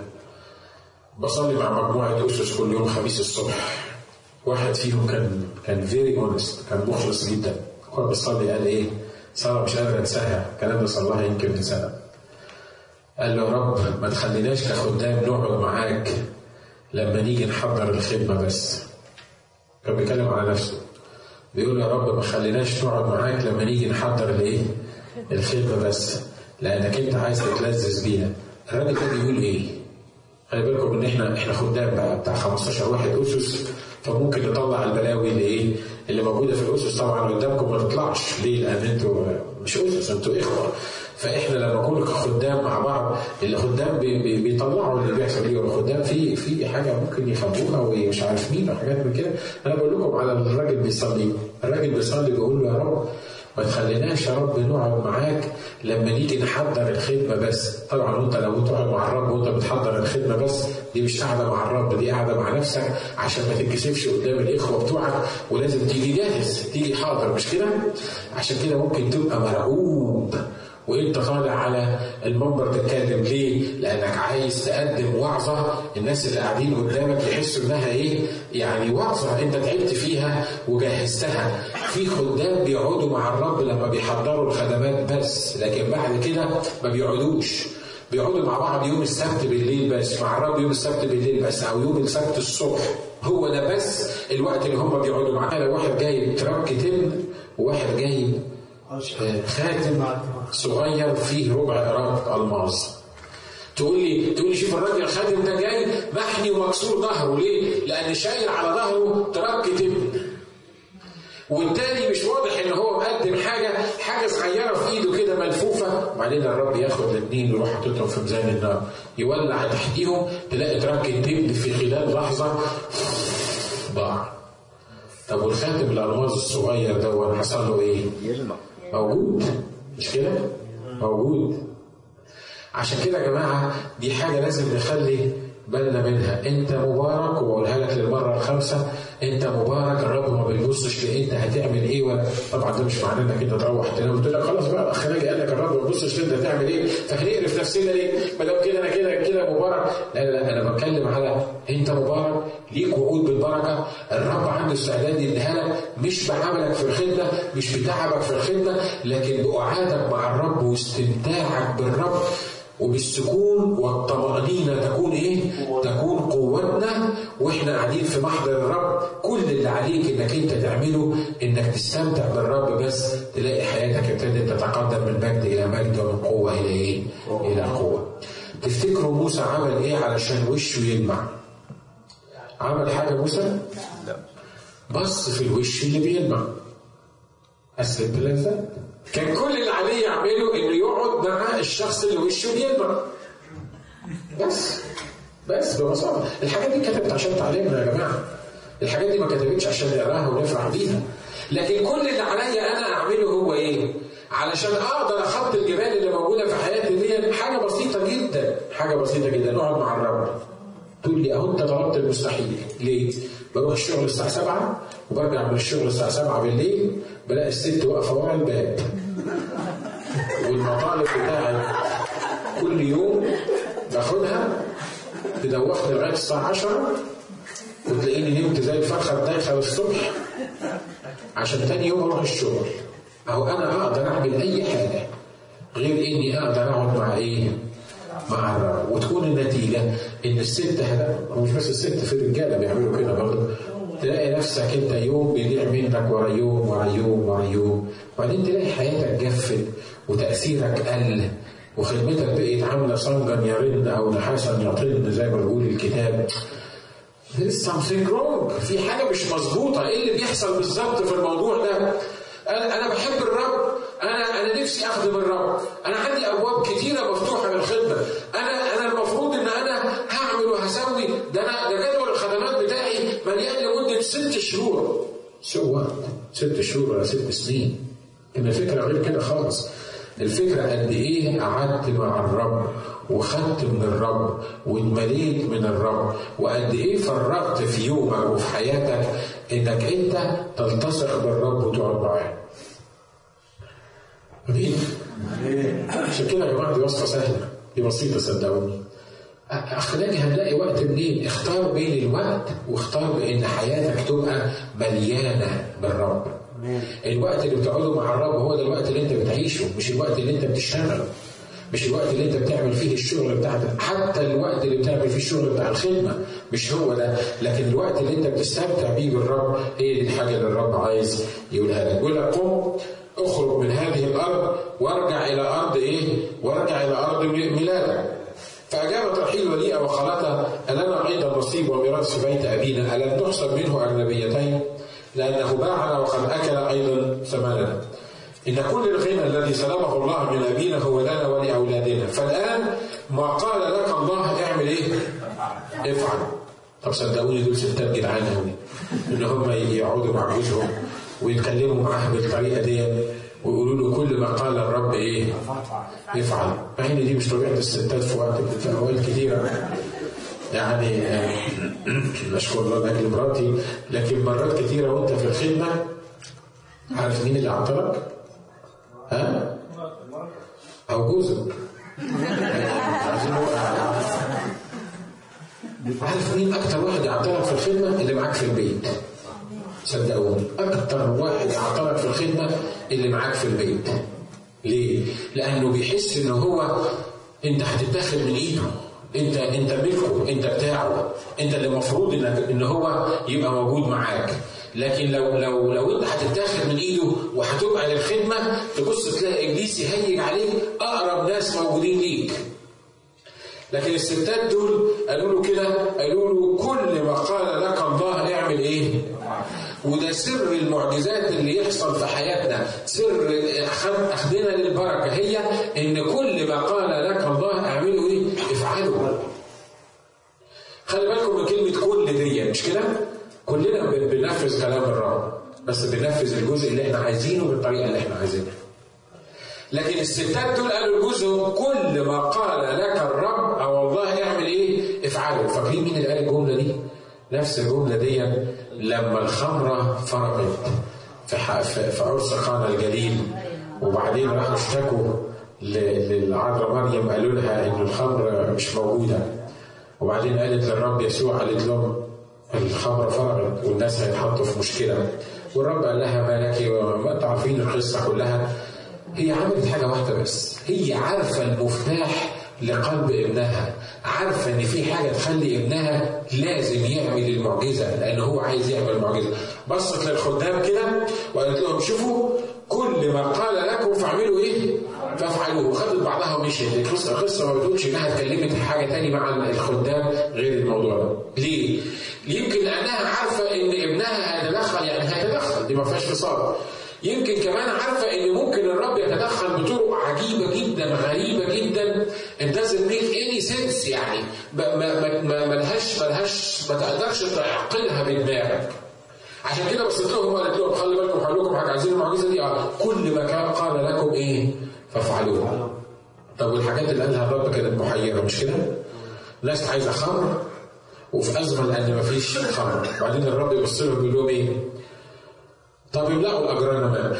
بصلي مع مجموعة أسس كل يوم خميس الصبح واحد فيهم كان كان فيري اونست كان مخلص جدا هو بيصلي قال ايه؟ صلاة مش قادر انساها الكلام ده صلاها يمكن من سنة قال له يا رب ما تخليناش كخدام نقعد معاك لما نيجي نحضر الخدمة بس كان بيتكلم على نفسه بيقول يا رب ما خليناش نقعد معاك لما نيجي نحضر الايه؟ الخدمة بس لأنك أنت عايز تتلذذ بيها الراجل ده بيقول إيه؟ خلي بالكم ان احنا احنا خدام بقى بتاع 15 واحد اسس فممكن نطلع البلاوي اللي ايه اللي موجوده في الاسس طبعا قدامكم ما تطلعش ليه؟ لان انتوا مش اسس انتوا اخوه فاحنا لما نكون خدام مع بعض الخدام بي بي بيطلعوا اللي بيحصل ليه الخدام في في حاجه ممكن يخبوها ومش عارف مين وحاجات من كده انا بقول لكم على الراجل بيصلي الراجل بيصلي بيقول له يا رب ما تخليناش يا رب نقعد معاك لما نيجي نحضر الخدمة بس طبعا انت لو تقعد مع الرب وانت بتحضر الخدمة بس دي مش قاعدة مع الرب دي قاعدة مع نفسك عشان ما تتكسفش قدام الإخوة بتوعك ولازم تيجي جاهز تيجي حاضر مش كده عشان كده ممكن تبقى مرعوب وانت طالع على المنبر تتكلم ليه؟ لانك عايز تقدم وعظه الناس اللي قاعدين قدامك يحسوا انها ايه؟ يعني وعظه انت تعبت فيها وجهزتها. في خدام بيقعدوا مع الرب لما بيحضروا الخدمات بس، لكن بعد كده ما بيقعدوش. بيقعدوا مع بعض يوم السبت بالليل بس، مع الرب يوم السبت بالليل بس او يوم السبت الصبح. هو ده بس الوقت اللي هم بيقعدوا معاه. لو واحد جايب تراك تم وواحد جايب خاتم صغير فيه ربع قراب الماظ تقول لي تقول لي شوف الراجل الخاتم ده جاي محني ومكسور ظهره ليه؟ لان شايل على ظهره ترك تبن والتاني مش واضح ان هو مقدم حاجه حاجه صغيره في ايده كده ملفوفه وبعدين الرب ياخد الاثنين ويروح حاططهم في ميزان النار يولع تحتيهم تلاقي ترك التبن في خلال لحظه ضاع طب والخاتم الالماظ الصغير ده حصل له ايه؟ يلمع موجود مش كده؟ موجود عشان كده يا جماعه دي حاجه لازم نخلي بالنا منها انت مبارك وبقولها لك للمره الخامسه انت مبارك الرب ما بيبصش لانت هتعمل ايه ولا طبعا ده مش معناه انك انت تروح تنام وتقول لك خلاص بقى الاخ ناجي قال لك الرب ما بيبصش انت هتعمل ايه فهنقرف نفسنا ليه ما دام كده انا كده كده مبارك لا لا انا بتكلم على انت مبارك ليك وعود بالبركه الرب عنده استعداد يديها لك مش بعملك في الخدمه مش بتعبك في الخدمه لكن بقعادك مع الرب واستمتاعك بالرب وبالسكون والطمأنينة تكون إيه؟ تكون قوتنا وإحنا قاعدين في محضر الرب كل اللي عليك إنك أنت تعمله إنك تستمتع بالرب بس تلاقي حياتك ابتدت تتقدم من مجد إلى مجد ومن قوة إلى إيه؟ إلى قوة. تفتكروا موسى عمل إيه علشان وشه يلمع؟ عمل حاجة موسى؟ لا بص في الوش اللي بيلمع. أسلم بلذات. كان كل اللي عليه يعمله انه يقعد مع الشخص اللي وشه بيلمع بس بس ببساطه الحاجات دي كتبت عشان تعلمنا يا جماعه الحاجات دي ما كتبتش عشان نقراها ونفرح بيها لكن كل اللي عليا انا اعمله هو ايه؟ علشان اقدر اخطي الجبال اللي موجوده في حياتي دي حاجه بسيطه جدا حاجه بسيطه جدا اقعد مع الرب تقول لي اهو انت طلبت المستحيل ليه؟ بروح الشغل الساعه 7 وبرجع من الشغل الساعه 7 بالليل بلاقي الست واقفه ورا الباب والمطالب بتاعي كل يوم باخدها تدوخني لغايه الساعه 10 وتلاقيني نمت زي الفرخه الدايخه الصبح عشان تاني يوم اروح الشغل اهو انا اقدر اعمل اي حاجه غير اني اقدر اقعد مع ايه؟ مع الرب وتكون النتيجه ان الست هذا مش بس الست في الرجاله بيعملوا كده برضه تلاقي نفسك انت يوم بيضيع منك ورا يوم ورا يوم ورا يوم وبعدين تلاقي حياتك جفت وتاثيرك قل وخدمتك بقت عامله صنجا يرن او نحاسا يطن زي ما بيقول الكتاب There's something wrong في حاجه مش مظبوطه ايه اللي بيحصل بالظبط في الموضوع ده انا انا بحب الرب انا انا نفسي اخدم الرب انا عندي ابواب كتيره مفتوحه للخدمه انا انا المفروض ان انا هعمل وهسوي ده انا ده جدول الخدمات بتاعي مليان لمده ست شهور سو ست شهور ولا ست سنين ان الفكره غير كده خالص الفكرة قد إيه قعدت مع الرب وخدت من الرب واتمليت من الرب وقد إيه فرغت في يومك وفي حياتك إنك أنت تلتصق بالرب وتقعد معاه. أمين؟ عشان كده يا جماعة دي وصفة سهلة دي بسيطة صدقوني. أخلاقي هنلاقي وقت منين؟ اختار بين الوقت واختار بإن حياتك تبقى مليانة بالرب. الوقت اللي بتقعده مع الرب هو ده الوقت اللي انت بتعيشه مش الوقت اللي انت بتشتغله مش الوقت اللي انت بتعمل فيه الشغل بتاعك حتى الوقت اللي بتعمل فيه الشغل بتاع الخدمه مش هو ده لكن الوقت اللي انت بتستمتع بيه بالرب هي دي الحاجه اللي الرب عايز يقولها لك يقول لك قم اخرج من هذه الارض وارجع الى ارض ايه؟ وارجع الى ارض ميلادك فأجابت رحيل وليئة وخالتها ألنا أيضا نصيب وميراث في بيت أبينا ألم تحسب منه أجنبيتين؟ لأنه باعنا وقد أكل أيضا ثمننا إن كل الغنى الذي سلبه الله من أبينا هو لنا ولأولادنا فالآن ما قال لك الله اعمل إيه؟ افعل طب صدقوني دول ستات جدعان قوي إن هم يقعدوا مع جوزهم ويتكلموا معاه بالطريقة دي ويقولوا له كل ما قال الرب إيه؟ افعل مع إن دي مش طبيعة الستات في وقت في أوقات كثيرة يعني نشكر الله لاجل مراتي لكن مرات كثيره وانت في الخدمه عارف مين اللي اعطلك؟ ها؟ او جوزك عارف مين اكتر واحد يعطلك في الخدمه اللي معاك في البيت صدقوني اكتر واحد يعطلك في الخدمه اللي معاك في البيت ليه؟ لانه بيحس ان هو انت هتتاخد من ايده انت انت ملكه انت بتاعه انت اللي المفروض انك ان هو يبقى موجود معاك لكن لو لو لو انت هتتاخد من ايده وهتبقى للخدمه تبص تلاقي ابليس يهيج عليك اقرب ناس موجودين ليك لكن الستات دول قالوا له كده قالوا له كل ما قال لك الله اعمل ايه وده سر المعجزات اللي يحصل في حياتنا سر اخذنا للبركه هي ان كل ما قال لك الله اعمله ايه افعله خلي بالكم من كلمه كل دي مش كده كلنا بننفذ كلام الرب بس بننفذ الجزء اللي احنا عايزينه بالطريقه اللي احنا عايزينها لكن الستات دول قالوا لجوزهم كل ما قال لك الرب او الله اعمل ايه افعلوا فاكرين مين اللي قال الجمله دي؟ نفس الجمله دي لما الخمره فرغت في في عرس قانا الجليل وبعدين راحوا اشتكوا للعذراء مريم قالوا لها ان الخمر مش موجوده وبعدين قالت للرب يسوع قالت لهم الخمر فرغت والناس هيتحطوا في مشكله والرب قال لها ما لك وما تعرفين القصه كلها هي عملت حاجه واحده بس هي عارفه المفتاح لقلب ابنها عارفه ان في حاجه تخلي ابنها لازم يعمل المعجزه لان هو عايز يعمل معجزه بصت للخدام كده وقالت لهم شوفوا كل ما قال لكم فاعملوا ايه؟ فافعلوه وخدت بعضها ومشيت القصه القصه ما بتقولش انها اتكلمت حاجه تاني مع الخدام غير الموضوع ده ليه؟ يمكن لانها عارفه ان ابنها هيتدخل يعني هيتدخل دي ما فيهاش فصال يمكن كمان عارفه ان ممكن الرب يتدخل بطرق عجيبه جدا غريبه جدا it doesn't make any sense يعني ما ما ما ملهاش ملهاش ما تقدرش تعقلها بدماغك عشان كده بصيت لهم وقالت لهم خلي بالكم هقول لكم حاجه عايزين المعجزه دي اه كل ما كان قال لكم ايه فافعلوها طب والحاجات اللي قالها الرب كانت محيره مش كده؟ ناس عايزه خمر وفي ازمه لان مفيش خمر بعدين الرب يبص لهم يقول لهم ايه؟ طب يملأوا الأجران ماء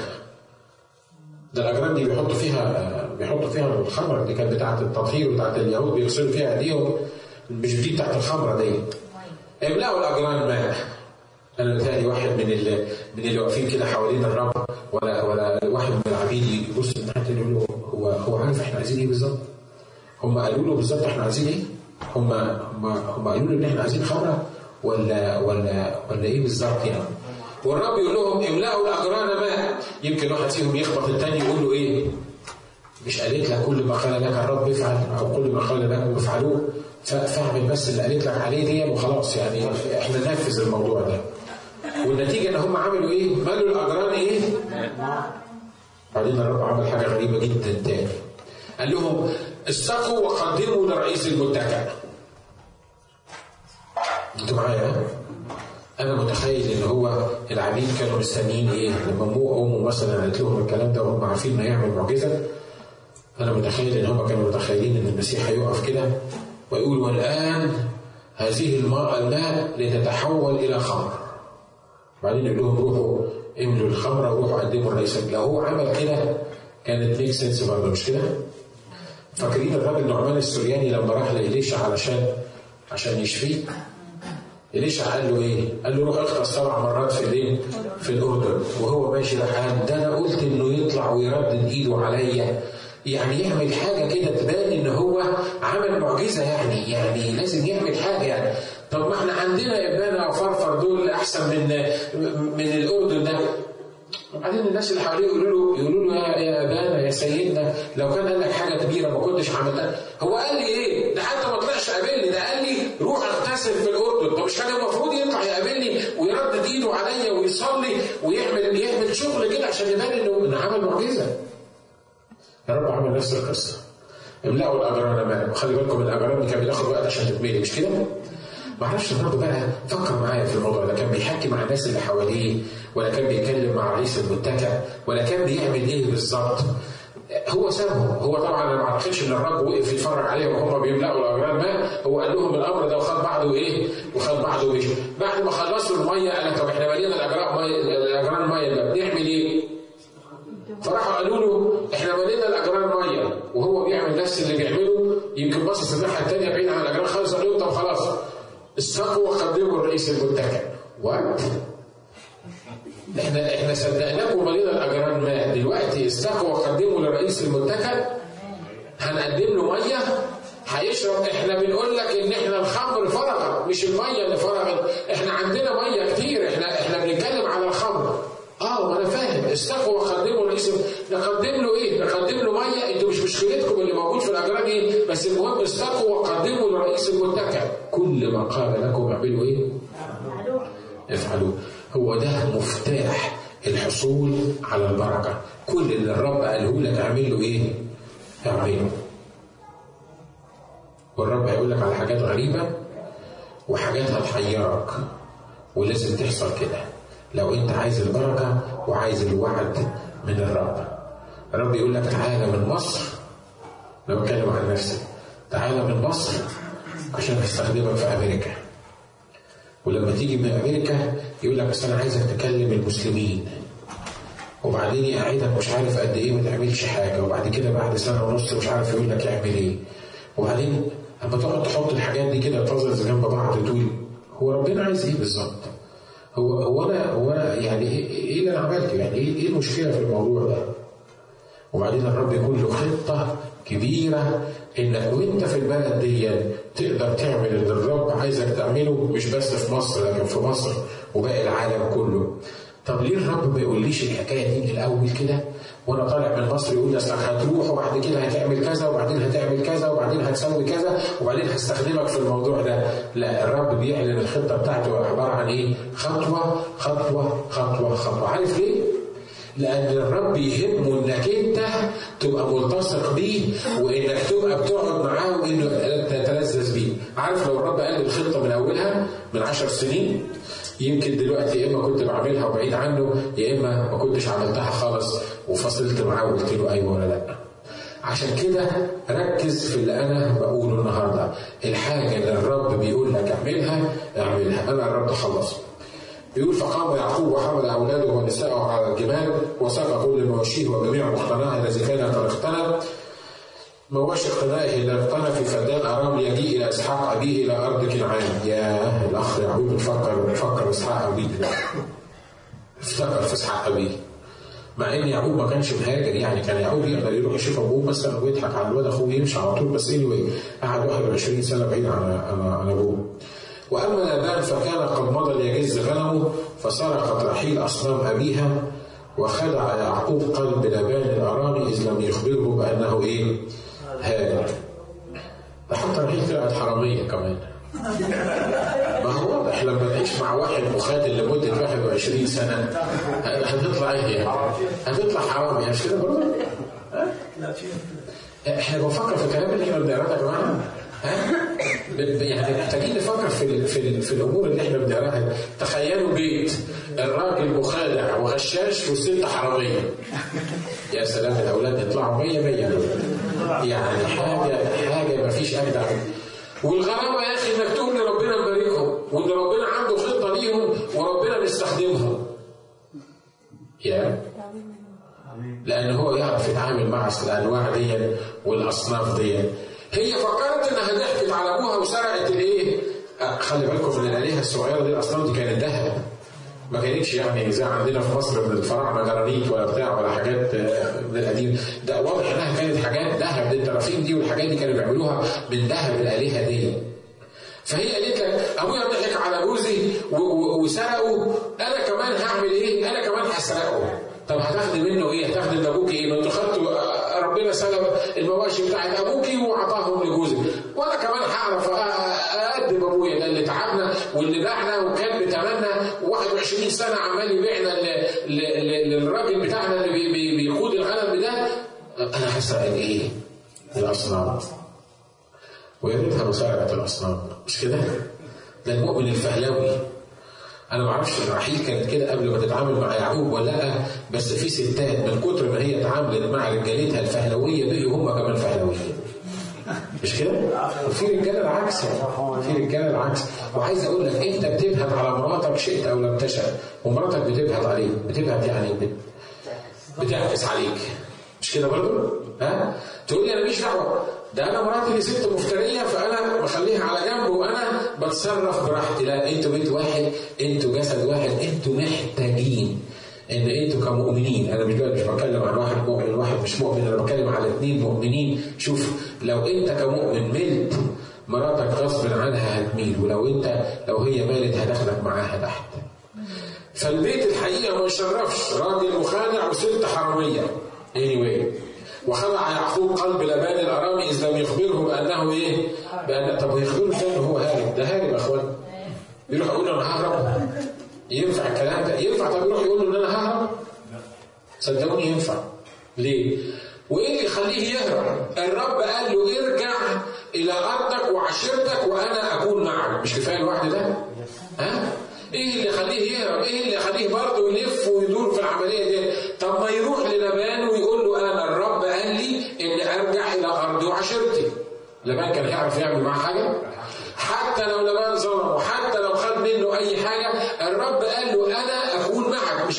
ده الأجران دي بيحطوا فيها بيحطوا فيها الخمر اللي كانت بتاعة التطهير بتاعة اليهود بيغسلوا فيها ايديهم مش دي بتاعة الخمرة دي يملأوا الأجران ماء أنا بتهيألي واحد من اللي من اللي واقفين كده حوالين الرب ولا ولا واحد من العبيد يبص من تحت يقول له هو هو عارف احنا عايزين ايه بالظبط؟ هم قالوا له بالظبط احنا عايزين ايه؟ هم هم هم قالوا له ان احنا عايزين خمره ولا ولا ولا ايه بالظبط يعني؟ والرب يقول لهم املأوا الأجران ماء يمكن واحد فيهم يخبط الثاني يقول له إيه؟ مش قالت لك كل ما قال لك الرب افعل أو كل ما قال لكم افعلوه فاعمل بس اللي قالت لك عليه دي وخلاص يعني احنا ننفذ الموضوع ده والنتيجة إن هم عملوا إيه؟ ملوا الأجران إيه؟ بعدين الرب عمل حاجة غريبة جدا تاني قال لهم استقوا وقدموا لرئيس المتكئ انتوا معايا؟ انا متخيل ان هو العبيد كانوا مستنيين ايه لما امه امه مثلا قالت لهم الكلام ده وهم عارفين انه يعمل معجزه انا متخيل ان هم كانوا متخيلين ان المسيح هيقف كده ويقول والان هذه الماء الماء لتتحول الى خمر بعدين يقول لهم روحوا املوا الخمره وروحوا قدموا الرئيس لو هو عمل كده كانت ميك سنس برضه مش كده؟ فاكرين الراجل نعمان السورياني لما راح لإليشا علشان عشان يشفيه إليشا قال له إيه؟ قال له روح اغطس سبع مرات في الإيه؟ في الأردن وهو ماشي لحد ده أنا قلت إنه يطلع ويردد إيده عليا يعني يعمل حاجة كده تبان إن هو عمل معجزة يعني يعني لازم يعمل حاجة يعني طب ما احنا عندنا ابانا وفرفر دول أحسن من من الأردن ده وبعدين الناس اللي حواليه يقولوا له يقولوا له يا يا ابانا يا سيدنا لو كان قال لك حاجه كبيره ما كنتش عملتها هو قال لي ايه؟ ده حتى ما طلعش قابلني ده قال لي روح اغتسل في الاردن طب مش كان المفروض يطلع يقابلني ويردد ايده عليا ويصلي ويعمل يعمل شغل كده عشان يبان انه انه عمل معجزه. يا رب عمل نفس القصه. املأوا الاجران ماء وخلي بالكم الاجران دي كان بياخد وقت عشان تتملي مش كده؟ ما اعرفش الرب بقى فكر معايا في الموضوع ده كان بيحكي مع الناس اللي حواليه ولا كان بيتكلم مع رئيس المتكئ ولا كان بيعمل ايه بالظبط هو سابهم هو طبعا انا ما اعتقدش ان الرب وقف يتفرج عليهم وهم بيملأوا الاجران ماء هو قال لهم الامر ده وخد بعضه ايه وخد بعضه ومشي بعد ما خلصوا الميه قال طب احنا مالينا الاجران ميه الاجران ميه ده بنعمل ايه؟ فراحوا قالوا له احنا مالينا الاجران ميه وهو بيعمل نفس اللي بيعمله يمكن باصص الناحيه الثانيه بعيد عن الاجران خالص قال لهم طب خلاص استقوا وقدموا الرئيس المتكئ وات احنا احنا صدقناكم ومالينا الاجران ماء دلوقتي استقوا وقدموا للرئيس المتكئ هنقدم له ميه هيشرب احنا بنقول لك ان احنا الخمر فرغت مش الميه اللي فرغت احنا عندنا ميه كتير احنا احنا بنتكلم على الخمر اه ما انا فاهم استقوا وقدموا رئيس نقدم له ايه؟ نقدم له ميه انتوا مش مشكلتكم اللي موجود في الاجران ايه؟ بس المهم استقوا وقدموا لرئيس المتكئ كل ما قال لكم اعملوا ايه؟ افعلوه هو ده مفتاح الحصول على البركه كل اللي الرب قاله لك اعمل له ايه؟ اعمله والرب هيقول لك على حاجات غريبه وحاجات هتحيرك ولازم تحصل كده لو انت عايز البركة وعايز الوعد من الرب الرب يقول لك تعالى من مصر لو بتكلم عن نفسي تعالى من مصر عشان هستخدمك في امريكا ولما تيجي من امريكا يقول لك بس انا عايزك تكلم المسلمين وبعدين يقعدك مش عارف قد ايه ما تعملش حاجه وبعد كده بعد سنه ونص مش عارف يقول لك اعمل ايه وبعدين اما تقعد تحط الحاجات دي كده تظلز جنب بعض تقول هو ربنا عايز ايه بالظبط؟ هو هو انا هو انا يعني ايه ايه اللي انا عملته؟ يعني ايه ايه المشكله في الموضوع ده؟ وبعدين الرب يكون له خطه كبيره انك وانت في البلد دي تقدر تعمل اللي الرب عايزك تعمله مش بس في مصر لكن في مصر وباقي العالم كله. طب ليه الرب ما يقوليش الحكايه دي من الاول كده؟ وانا طالع من مصر يقول لي اصلك هتروح وبعد كده هتعمل كذا وبعدين هتعمل كذا وبعدين هتسوي كذا وبعدين هستخدمك في الموضوع ده لا الرب بيعلن الخطه بتاعته عباره عن ايه خطوه خطوه خطوه خطوه عارف ليه لان الرب يهمه انك انت تبقى ملتصق بيه وانك تبقى بتقعد معاه وانه تتلذذ بيه عارف لو الرب قال الخطه من اولها من عشر سنين يمكن دلوقتي يا اما كنت بعملها وبعيد عنه يا اما ما كنتش عملتها خالص وفصلت معاه وقلت له ايوه ولا لا. عشان كده ركز في اللي انا بقوله النهارده، الحاجه اللي الرب بيقول لك اعملها اعملها، انا الرب خلص. بيقول فقام يعقوب وحمل اولاده ونساءه على الجبال وساق كل مواشيه وجميع مقتناه الذي كان قد اقتنى مواشي اقتنائه الى اقتنى في فدان ارام يجيء الى اسحاق ابيه الى ارض كنعان يا الاخ يعقوب بتفكر بتفكر اسحاق ابيه افتكر في اسحاق ابيه مع ان يعقوب ما كانش مهاجر يعني كان يعقوب يقدر يروح يشوف ابوه مثلا ويضحك على الواد اخوه ويمشي على طول بس اني anyway قعد 21 سنه بعيد عن عن ابوه واما لابان فكان قد مضى ليجز غنمه فسرقت رحيل اصنام ابيها وخدع يعقوب قلب لابان الاراني اذ لم يخبره بانه ايه؟ هاجر. ده حتى رحيل طلعت حراميه كمان. ما هو واضح لما تعيش مع واحد مخادل لمده 21 سنه هتطلع ايه يعني؟ هتطلع حرامي مش كده برضه؟ احنا بنفكر في الكلام اللي احنا بنقراه يا جماعه ها؟ يعني محتاجين نفكر في ال في, ال في الامور اللي احنا بنقراها تخيلوا بيت الراجل مخادع وغشاش والست حراميه يا سلام الاولاد يطلعوا 100 100 يعني حاجه حاجه ما فيش اجدع والغرابه يا اخي انك تقول لربنا مباركهم وان ربنا عنده خطه ليهم وربنا بيستخدمهم يا لان هو يعرف يتعامل مع الانواع دي والاصناف دي هي فكرت انها ضحكت على ابوها وسرقت الايه؟ خلي بالكم من الالهه الصغيره دي الاصنام دي كانت ذهب ما كانتش يعني زي عندنا في مصر من الفراعنه جرانيت ولا بتاع ولا حاجات من القديم ده واضح انها كانت حاجات ذهب الترافيم دي والحاجات دي كانوا بيعملوها من ذهب الالهه دي فهي قالت لك ابويا ضحك على جوزي وسرقه انا كمان هعمل ايه؟ انا كمان هسرقه طب هتاخدي منه ايه؟ هتاخدي من ابوك ايه؟ ما انتوا خدتوا ربنا سلب المواشي بتاعت ابوكي واعطاهم لجوزك وانا كمان هعرف اقدم ابويا ده اللي تعبنا واللي باعنا وكان بتمنى 21 سنه عمال يبيعنا للراجل بتاعنا اللي بي بي بيقود الغنم ده انا هسرق الايه؟ الاصنام ويا ريتها مسارعه الاصنام مش كده؟ ده المؤمن الفهلاوي انا ما اعرفش رحيل كانت كده قبل ما تتعامل مع يعقوب ولا لا بس في ستات من كتر ما هي اتعاملت مع رجالتها الفهلويه بقوا هم كمان فهلويين مش كده؟ وفي رجاله العكس في رجاله العكس وعايز اقول لك انت بتبهت على مراتك شئت او لم تشأ ومراتك بتبهت عليك بتبهت يعني بت... بتعكس عليك مش كده برضه؟ ها؟ تقول لي انا ماليش دعوه ده انا مراتي اللي ست مفتريه فانا بخليها على جنب وانا بتصرف براحتي لا انتوا بيت واحد انتوا جسد واحد انتوا محتاجين ان انتوا كمؤمنين انا مش مش بتكلم عن واحد مؤمن وواحد مش مؤمن انا بتكلم على اثنين مؤمنين شوف لو انت كمؤمن ملت مراتك غصب عنها هتميل ولو انت لو هي مالت هتاخدك معاها تحت فالبيت الحقيقه ما يشرفش راجل مخادع وست حراميه anyway وخلع يعقوب قلب لبان الارامي اذ لم يخبره بانه ايه؟ بان طب يخبره ازاي هو هارب؟ ده هارب يا اخوان. يروح يقول له انا ههرب؟ ينفع الكلام ده؟ ينفع طب يروح يقول له ان انا ههرب؟ صدقوني ينفع. ليه؟ وايه اللي يخليه يهرب؟ الرب قال له ارجع الى ارضك وعشيرتك وانا اكون معك، مش كفايه الوعد ده؟ ها؟ ايه اللي يخليه يهرب؟ ايه اللي يخليه برضه يلف ويدور في العمليه دي؟ طب ما يروح للبان ويقول له انا الرب قال لي ان ارجع الى ارضي وعشيرتي. لبان كان يعرف يعمل معاه حاجه؟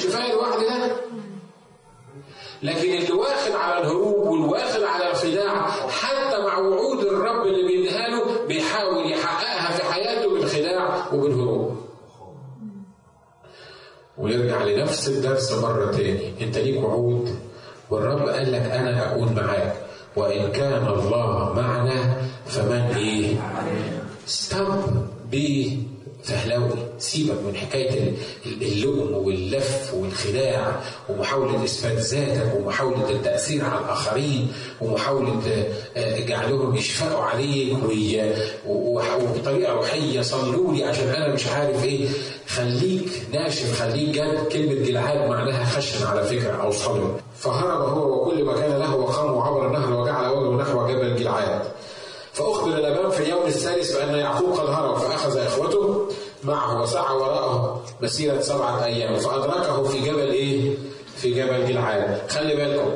مش كفايه الوعد ده لكن اللي واخد على الهروب والواخد على الخداع حتى مع وعود الرب اللي بيديها له بيحاول يحققها في حياته بالخداع وبالهروب ونرجع لنفس الدرس مرة تاني انت ليك وعود والرب قال لك انا اكون معاك وان كان الله معنا فمن ايه ستوب بيه فهلاوي سيبك من حكاية اللؤم واللف والخداع ومحاولة إثبات ذاتك ومحاولة التأثير على الآخرين ومحاولة جعلهم يشفقوا عليك وبطريقة روحية صلوا لي عشان أنا مش عارف إيه خليك ناشف خليك جد كلمة جلعاد معناها خشن على فكرة أو صلب فهرب هو وكل ما كان له وقام عبر النهر وجعل وجهه نحو جبل جلعاد فأخبر لبان في اليوم الثالث بأن يعقوب قد هرب فأخذ إخوته معه وسعى وراءه مسيرة سبعة أيام فأدركه في جبل إيه؟ في جبل جلعاد خلي بالكم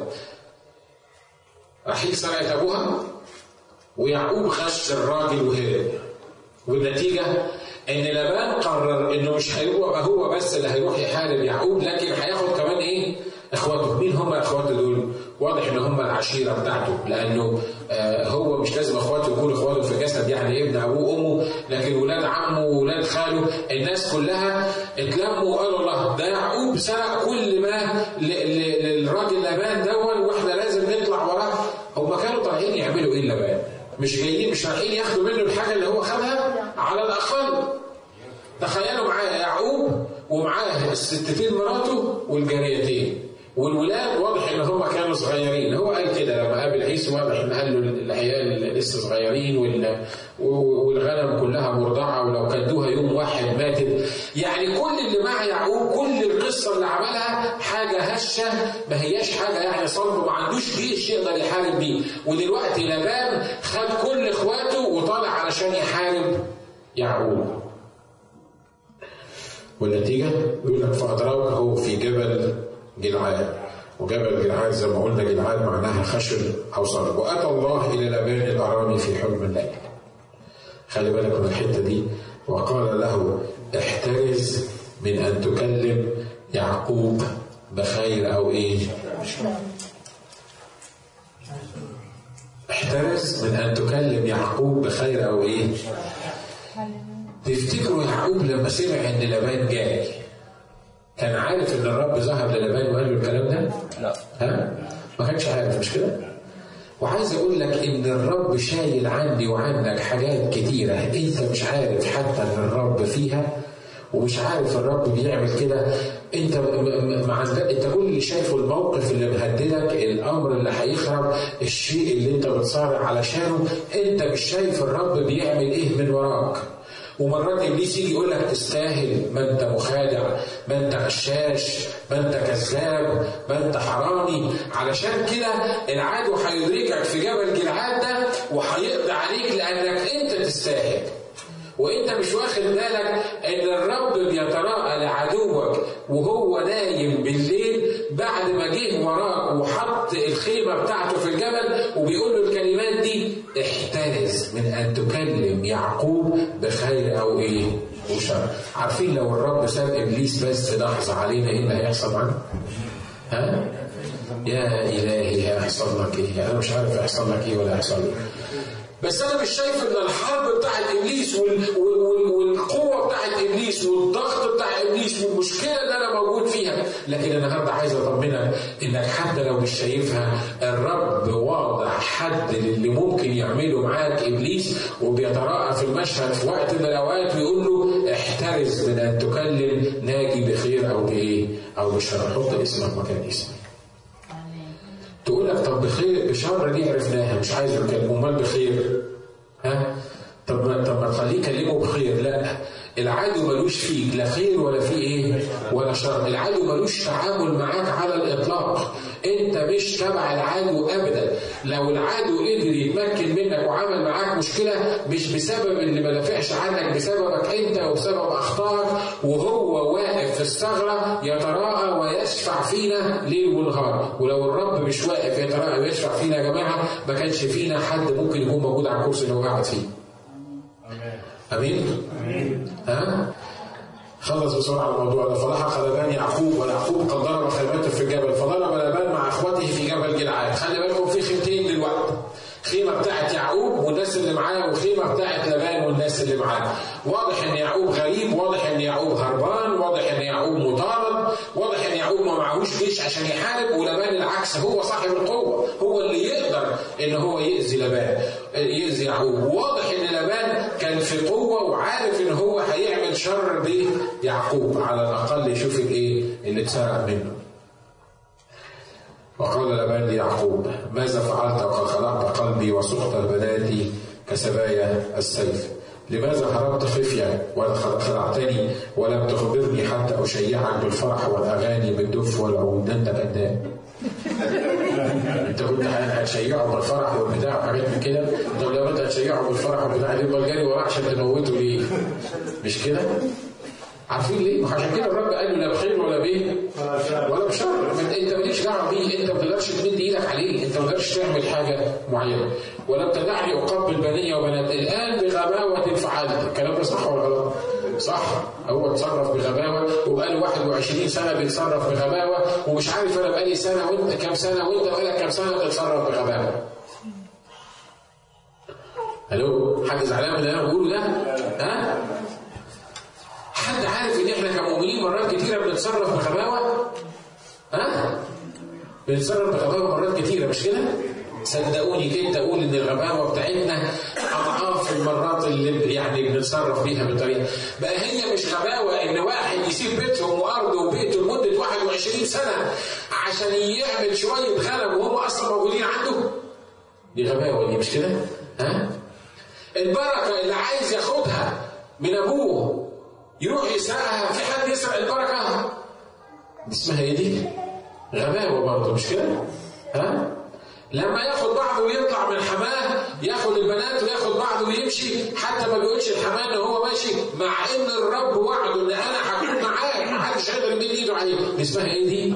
رحيل سرقت أبوها ويعقوب غش الراجل وهرب والنتيجة إن لبان قرر إنه مش هيبقى هو بس اللي هيروح يحارب يعقوب لكن هياخد كمان إيه؟ إخواته، مين هم إخواته دول؟ واضح إن هم العشيرة بتاعته لأنه آه هو مش لازم إخواته يكونوا إخواته في جسد يعني ابن أبوه وأمه لكن ولاد عمه وولاد خاله الناس كلها اتلموا وقالوا الله ده يعقوب سرق كل ما للراجل لبان دون واحنا لازم نطلع وراه هم كانوا طالعين يعملوا إيه لبان؟ مش جايين مش رايحين ياخدوا منه الحاجة اللي هو خدها على الأقل تخيلوا معايا يعقوب ومعاه الستتين مراته والجاريتين والولاد واضح ان هم كانوا صغيرين هو قال كده لما قابل عيسى واضح ان قال له العيال لسه صغيرين والغنم كلها مرضعه ولو كدوها يوم واحد ماتت يعني كل اللي مع يعقوب كل القصه اللي عملها حاجه هشه ما هياش حاجه يعني صلب ما عندوش جيش يقدر يحارب بيه ودلوقتي لبان خد كل اخواته وطالع علشان يحارب يعقوب والنتيجه يقول لك فادركه في جبل جلعاد وجبل جلعاد زي ما قلنا جلعاد معناها خشب او صلب واتى الله الى لبان الارامي في حلم الليل خلي بالك من الحته دي وقال له احترز من ان تكلم يعقوب بخير او ايه احترز من ان تكلم يعقوب بخير او ايه تفتكروا يعقوب لما سمع ان لبان جاي كان عارف ان الرب ظهر للبان وقال له الكلام ده؟ لا ها؟ ما كانش عارف مش كده؟ وعايز اقول لك ان الرب شايل عندي وعنك حاجات كتيره انت مش عارف حتى ان الرب فيها ومش عارف الرب بيعمل كده انت ما عندك انت كل اللي شايفه الموقف اللي مهددك الامر اللي هيخرب الشيء اللي انت بتصارع علشانه انت مش شايف الرب بيعمل ايه من وراك ومرات ابليس يجي يقول لك تستاهل ما انت مخادع ما انت غشاش ما انت كذاب ما انت حرامي علشان كده العدو هيدركك في جبل جلعاد ده وهيقضي عليك لانك انت تستاهل وانت مش واخد بالك ان الرب بيتراءى لعدوك وهو نايم بالليل بعد ما جه وراك وحط الخيمه بتاعته في الجبل وبيقول له الكلمات دي احترز من ان تكلم يعقوب بخير او ايه؟ وشر. عارفين لو الرب ساب ابليس بس لحظه علينا ايه اللي هيحصل معانا؟ ها؟ يا الهي هيحصل لك ايه؟ انا مش عارف هيحصل لك ايه ولا هيحصل لي. بس انا مش شايف ان الحرب بتاعت ابليس وال... وال... والقوه بتاعت ابليس والضغط بتاع ابليس والمشكله اللي انا موجود فيها لكن النهارده عايز اطمنك انك حتى لو مش شايفها الرب واضح حد للي ممكن يعمله معاك ابليس وبيتراءى في المشهد في وقت من الاوقات ويقول له احترز من ان تكلم ناجي بخير او بايه او بشر حط اسمك مكان اسمي تقول لك طب بخير بشر دي عرفناها مش عايز يكلمه امال بخير ها طب ما طب ما تخليه يكلمه بخير لا العدو ملوش فيك لا خير ولا في ايه ولا شر العدو ملوش تعامل معاك على الاطلاق انت مش تبع العدو ابدا لو العدو قدر يتمكن منك وعمل معاك مشكله مش بسبب اللي ما دافعش عنك بسببك انت وبسبب اخطائك وهو واقف في الثغره يتراءى ويشفع فينا ليل ونهار ولو الرب مش واقف يتراءى ويشفع فينا يا جماعه ما كانش فينا حد ممكن يكون موجود على الكرسي اللي هو قاعد فيه امين امين ها خلص بسرعه الموضوع ده فلحق لبان يعقوب ويعقوب قد ضرب خيمته في الجبل فضرب لبان مع اخوته في جبل جلعاد خلي بالكم في خيمتين دلوقتي خيمه بتاعت يعقوب والناس اللي معاه وخيمه بتاعت لبان والناس اللي معاه واضح ان يعقوب غريب واضح ان يعقوب هربان واضح ان يعقوب مطارد واضح ان يعقوب ما معهوش جيش عشان يحارب ولبان العكس هو صاحب القوه هو اللي يقدر ان هو يأذي لبان يأذي يعقوب واضح ان لبان كان في قوه وعارف ان هو هيعمل شر بيعقوب على الاقل يشوف الايه اللي اتسرق منه وقال لبان ليعقوب ماذا فعلت وقد خلقت قلبي وسقط البنات كسبايا السيف لماذا هربت خفية وخلعتني ولم تخبرني حتى أشيعك بالفرح والأغاني بالدف والعود ده أنت كذاب انت كنت هتشيعه بالفرح والبتاع وحاجات من كده طب لو انت هتشيعه بالفرح والبتاع دي جاري وراه عشان تموته ليه؟ مش كده؟ عارفين ليه؟ عشان كده الرب قال له لا بخير ولا بايه؟ ولا بشر انت ماليش دعوه بيه انت ما تقدرش تمد ايدك عليه انت ما تقدرش تعمل حاجه معينه ولم تدعني اقبل بنيه وبنات الان بغباوه فعلت الكلام ده صح ولا غلط؟ صح هو اتصرف بغباوه وبقاله 21 سنه بيتصرف بغباوه ومش عارف انا بقالي سنه وانت كام سنه وانت بقالك كام سنه بتتصرف بغباوه الو حد زعلان من اللي انا بقوله ده؟ ها؟ حد عارف ان احنا كمؤمنين مرات كتيره بنتصرف بغباوه؟ ها؟ بنتصرف بغباوه مرات كتيره مش كده؟ صدقوني كده اقول ان الغباوه بتاعتنا اضعاف المرات اللي يعني بنتصرف بيها بطريقه بقى هي مش غباوه ان واحد يسيب بيتهم وارضه وبيته لمده 21 سنه عشان يعمل شويه غنم وهم اصلا موجودين عنده دي غباوه دي مش كده؟ ها؟ البركه اللي عايز ياخدها من ابوه يروح يسرقها في حد يسرق البركه دي اسمها ايه دي؟ غباوه برضه مش كده؟ ها؟ لما ياخد بعضه ويطلع من حماه ياخد البنات وياخد بعضه ويمشي حتى ما بيقولش الحماه ان هو ماشي مع ان الرب وعده ان انا هكون معاك ما حدش هيقدر يمد ايده عليه دي اسمها ايه دي؟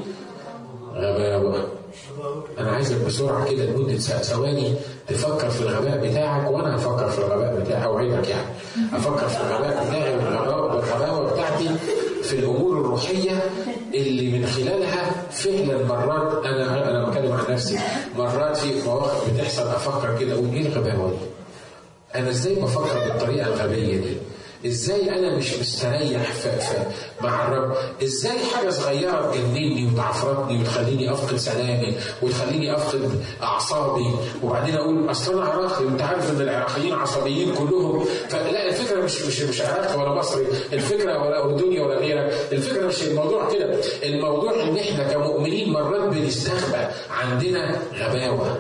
غباوه انا عايزك بسرعه كده لمده ثواني تفكر في الغباء بتاعك وانا هفكر في الغباء بتاعي اوعدك يعني افكر في الغباء بتاعي والغباوه بتاعتي في الامور الروحيه اللي من خلالها فعلا مرات انا انا بتكلم عن نفسي مرات في مواقف بتحصل افكر كده اقول ايه الغباوه دي؟ انا ازاي بفكر بالطريقه الغبيه دي؟ ازاي انا مش مستريح في في مع الرب ازاي حاجه صغيره تجنني وتعفرتني وتخليني افقد سلامي وتخليني افقد اعصابي وبعدين اقول اصل انا عراقي وانت عارف ان العراقيين عصبيين كلهم فلا الفكره مش مش مش عراقي ولا مصري الفكره ولا اردني ولا غيرك الفكره مش الموضوع كده الموضوع ان احنا كمؤمنين مرات بنستخبى عندنا غباوه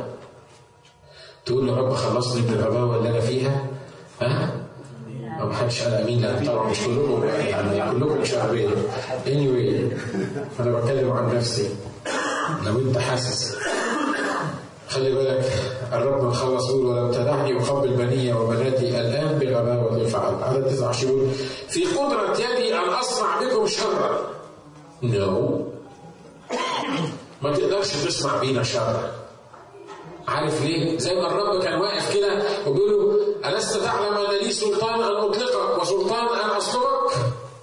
تقول له رب خلصني من الغباوه اللي انا فيها ها ما حدش قال امين لان طبعا مش كلكم يعني كلكم شعبيه anyway انا بتكلم عن نفسي لو انت حاسس خلي بالك الرب مخلص يقول ولم تدعني اقبل بني وبناتي الان بغباوه فعلت عدد تسع شهور في قدره يدي ان اصنع بكم شرا نو ما تقدرش تصنع بينا شر عارف ليه؟ زي ما الرب كان واقف كده وبيقول له ألست تعلم أن لي سلطان أن أطلقك وسلطان أن أصلبك؟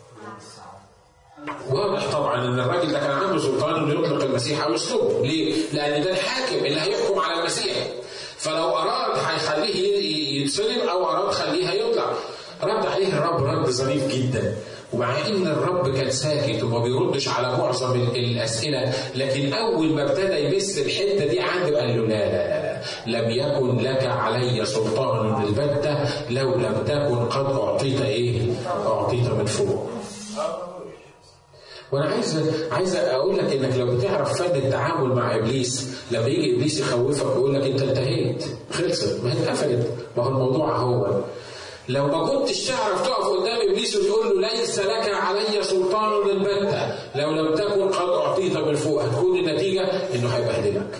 واضح طبعا ان الراجل ده كان عنده سلطان انه يطلق المسيح او يصلبه، ليه؟ لان ده الحاكم اللي هيحكم على المسيح. فلو اراد هيخليه يتصلب او اراد خليه هيطلع. رد عليه الرب رد ظريف جدا. ومع ان الرب كان ساكت وما بيردش على معظم الاسئله لكن اول ما ابتدى يمس الحته دي عنده قال له لا لا لا لم يكن لك علي سلطان البته لو لم تكن قد اعطيت ايه؟ اعطيت من فوق. وانا عايز عايز اقول لك انك لو بتعرف فن التعامل مع ابليس لما يجي ابليس يخوفك ويقول لك انت انتهيت خلصت ما هي اتقفلت ما هو الموضوع هو لو ما كنتش تعرف تقف قدام ابليس وتقول له ليس لك علي سلطان البتة لو لم تكن قد اعطيت من فوق هتكون النتيجه انه هيبهدلك.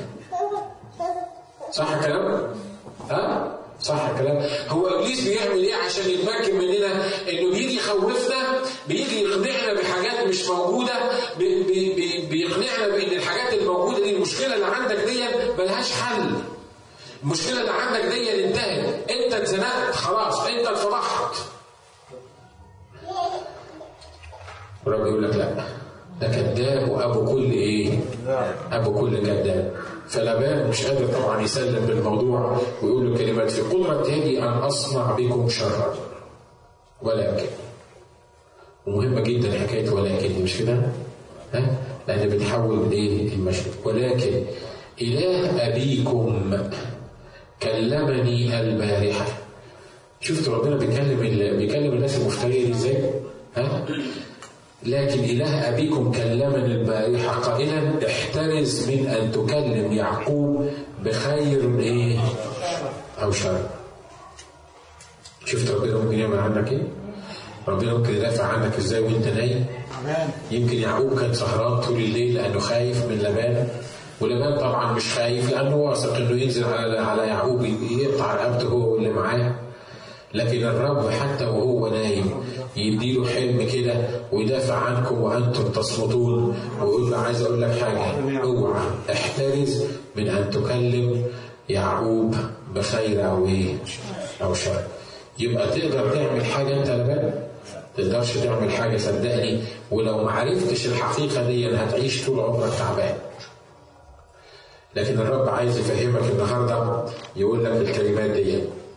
صح الكلام؟ ها؟ صح الكلام؟ هو ابليس بيعمل ايه عشان يتمكن مننا؟ انه بيجي يخوفنا بيجي يقنعنا بحاجات مش موجوده بي بي بيقنعنا بان الحاجات الموجوده دي المشكله اللي عندك دي ملهاش حل. المشكله اللي عندك دي انتهت انت اتزنقت خلاص انت اتفضحت والرب يقول لك لا ده كذاب وابو كل ايه؟ ابو كل كذاب فلابان مش قادر طبعا يسلم بالموضوع ويقول له كلمات في قدرة يدي ان اصنع بكم شرا ولكن ومهمة جدا حكاية ولكن دي مش كده؟ ها؟ لأن بتحول إيه المشهد ولكن إله أبيكم كلمني البارحة شفت ربنا بيكلم بيكلم الناس المفترية دي ازاي؟ ها؟ لكن إله أبيكم كلمني البارحة قائلا احترز من أن تكلم يعقوب بخير إيه؟ أو شر. شفت ربنا ممكن يعمل عنك إيه؟ ربنا ممكن يدافع عنك إزاي وأنت نايم؟ يمكن يعقوب كان سهران طول الليل لأنه خايف من لبان ولبان طبعا مش خايف لأنه واثق إنه ينزل على على يعقوب يقطع رقبته هو واللي معاه لكن الرب حتى وهو نايم يديله حلم كده ويدافع عنكم وانتم تصمتون ويقول له عايز اقول لك حاجه اوعى احترز من ان تكلم يعقوب بخير او ايه او شر يبقى تقدر تعمل حاجه انت لبان تقدرش تعمل حاجه صدقني ولو ما عرفتش الحقيقه دي هتعيش طول عمرك تعبان لكن الرب عايز يفهمك النهارده يقول لك الكلمات دي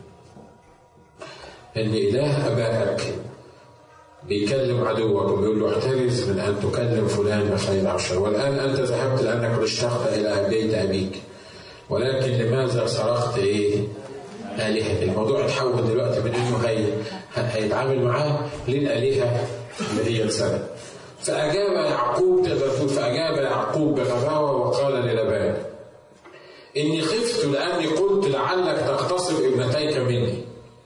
ان اله ابائك بيكلم عدوك وبيقول له احترز من ان تكلم فلان بخير او شر والان انت ذهبت لانك اشتقت الى بيت ابيك ولكن لماذا صرخت ايه؟ آلهة الموضوع اتحول دلوقتي من انه هي هيتعامل معاه للآلهة اللي هي السنة فأجاب يعقوب تقدر تقول فأجاب يعقوب بغباوة وقال للبان إني خفت لأني قلت لعلك تغتصب ابنتيك مني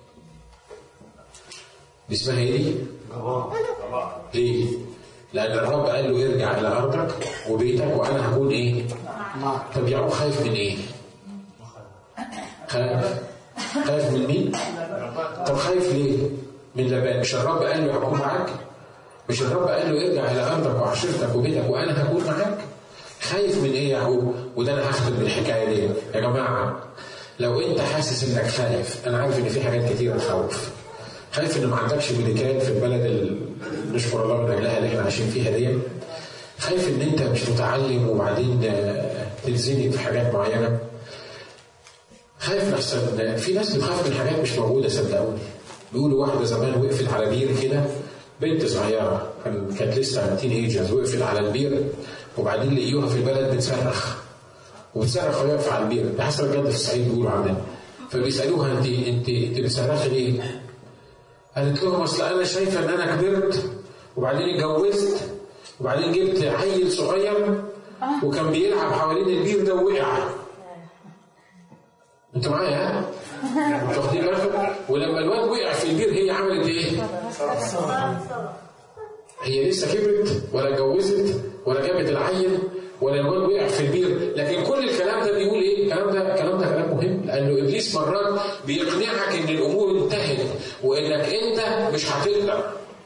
دي اسمها ايه دي؟ ليه؟ لأن الرب قال له ارجع إلى أرضك وبيتك وأنا هكون إيه؟ طب يعقوب خايف من إيه؟ خايف خايف من مين؟ طب خايف ليه؟ من لبان مش الرب قال له يعقوب معاك؟ مش الرب قال له ارجع إلى أرضك وعشيرتك وبيتك وأنا هكون معاك؟ خايف من إيه يا يعقوب؟ وده أنا هختم بالحكاية دي يا جماعة لو أنت حاسس إنك خايف أنا عارف إن في حاجات كتير تخوف خايف ان ما عندكش ميديكال في البلد اللي نشكر الله من اجلها اللي احنا عايشين فيها دي خايف ان انت مش متعلم وبعدين تتزنق في حاجات معينه خايف احسن في ناس بتخاف من حاجات مش موجوده صدقوني بيقولوا واحده زمان وقفت على بير كده بنت صغيره كانت لسه تين ايجرز وقفت على البير وبعدين لقيوها في البلد بتصرخ وبتصرخ وهي واقفه على البير ده حصل بجد في الصعيد بيقولوا عندنا فبيسالوها انت انت انت بتصرخي ليه؟ قالت لهم اصل انا شايفه ان انا كبرت وبعدين اتجوزت وبعدين جبت عيل صغير وكان بيلعب حوالين البير ده ووقع انتوا معايا ها؟ واخدين بالكم؟ ولما الواد وقع في البير هي عملت ايه؟ هي لسه كبرت ولا اتجوزت ولا جابت العيل ولا الواد وقع في البير لكن كل الكلام ده بيقول ايه؟ الكلام ده الكلام ده كلام مهم لانه ابليس مرات بيقنعك ان الامور انتهت وانك انت مش هتقدر.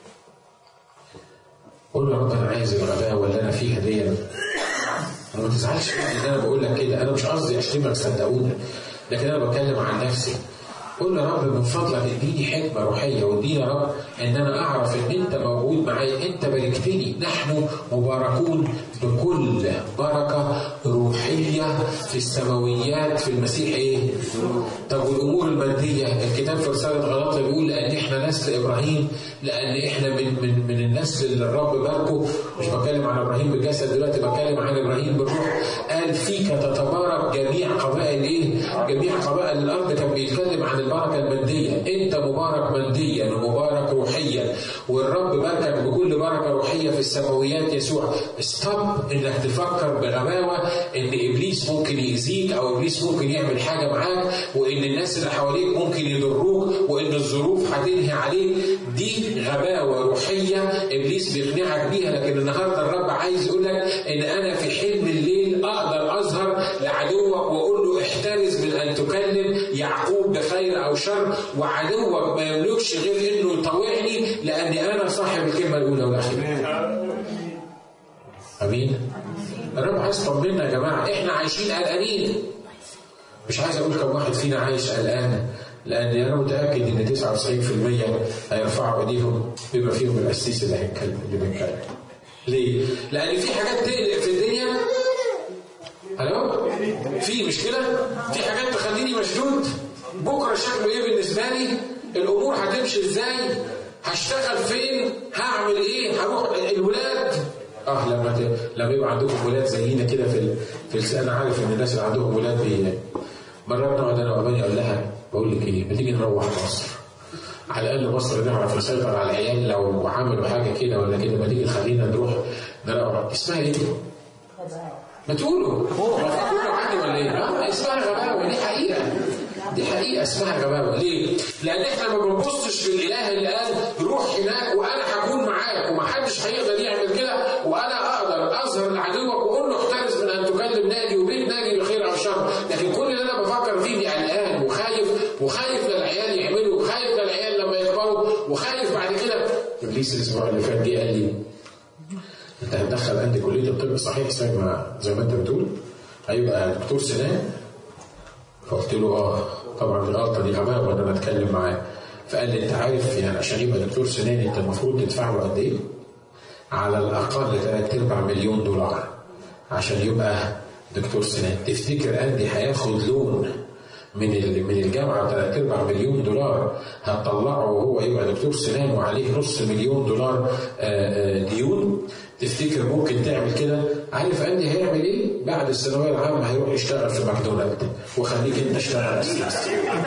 قول له يا رب انا عايز الغباوه اللي انا فيها دي ما تزعلش ان انا بقول لك كده انا مش قصدي اشتمك صدقوني لكن انا بتكلم عن نفسي قول يا رب من فضلك اديني حكمة روحية واديني يا رب ان انا اعرف ان انت موجود معايا انت باركتني نحن مباركون بكل بركة روحية في السماويات في المسيح ايه؟ طب والامور المادية الكتاب في رسالة غلطة بيقول لان احنا نسل ابراهيم لان احنا من من من النسل اللي الرب باركه مش بتكلم عن ابراهيم بالجسد دلوقتي بتكلم عن ابراهيم بالروح قال فيك تتبارك جميع قبائل ايه؟ جميع قبائل الارض كان بيتكلم عن البركه الماديه، انت مبارك ماديا ومبارك روحيا والرب باركك بكل بركه روحيه في السماويات يسوع، ستوب انك تفكر بغباوه ان ابليس ممكن يأذيك او ابليس ممكن يعمل حاجه معاك وان الناس اللي حواليك ممكن يضروك وان الظروف هتنهي عليك دي غباوه روحيه ابليس بيقنعك بيها لكن النهارده الرب عايز يقول لك ان انا في حلم الليل اقدر اظهر لعدوك واقول له احترز من ان تكلم يعقوب بخير او شر وعدوك ما يملكش غير انه يطوعني لاني انا صاحب الكلمه الاولى والاخيره. امين. الرب عايز يطمنا يا جماعه احنا عايشين قلقانين. مش عايز اقول كم واحد فينا عايش قلقان لان انا متاكد ان 99% هيرفعوا ايديهم بما فيهم القسيس اللي هيتكلم اللي بيتكلم ليه؟ لان في حاجات تقلق في الدنيا الو في مش كده؟ في حاجات تخليني مشدود بكره شكله ايه بالنسبه لي؟ الامور هتمشي ازاي؟ هشتغل فين؟ هعمل ايه؟ هروح الولاد اه لما ت... لما يبقى عندكم ولاد زينا كده في ال... في انا عارف ان الناس اللي عندهم ولاد بي... مرات نقعد انا واباني اقول لها بقول لك ايه ما تيجي نروح مصر على الاقل مصر نعرف نسيطر على العيال لو عملوا حاجه كده ولا كده ما تيجي خلينا نروح نروح اسمها ايه؟ ما تقولوا هو عندي ولا ايه؟ اسمها غباوه دي حقيقه دي حقيقه اسمها غباوه ليه؟ لان احنا ما بنبصش للاله اللي قال روح هناك وانا هكون معاك ومحدش هيقدر يعمل كده وانا اقدر اظهر لعدوك واقول له احترس من ان تكلم ناجي وبيت ناجي بخير او شر لكن كل اللي انا بفكر فيه دي قلقان وخايف وخايف للعيال يعملوا وخايف للعيال لما يكبروا وخايف بعد كده ابليس الاسبوع اللي فات جه قال لي انت هتدخل عندي كليه الطب صحيح زي ما زي ما انت بتقول هيبقى دكتور سنان فقلت له اه طبعا الغلطه دي غباء وانا بتكلم معاه فقال لي انت عارف يعني عشان يبقى دكتور سنان انت المفروض تدفع له قد ايه؟ على الاقل ثلاث ارباع مليون دولار عشان يبقى دكتور سنان تفتكر اندي هياخد لون من من الجامعه ثلاث ارباع مليون دولار هتطلعه وهو يبقى دكتور سنان وعليه نص مليون دولار ديون تفتكر ممكن تعمل كده عارف اندي هيعمل ايه بعد الثانويه العامه هيروح يشتغل في ماكدونالد وخليك انت اشتغل اساس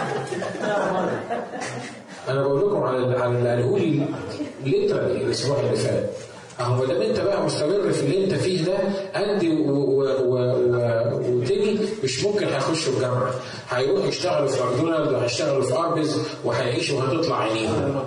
انا بقول لكم على على اللي قالوه لي ليترالي الاسبوع اللي فات اهو ما دام انت بقى مستمر في اللي انت فيه ده اندي وتاني مش ممكن هيخشوا الجامعه هيروحوا يشتغلوا في ماكدونالد وهيشتغلوا في اربز وهيعيشوا وهتطلع عينيهم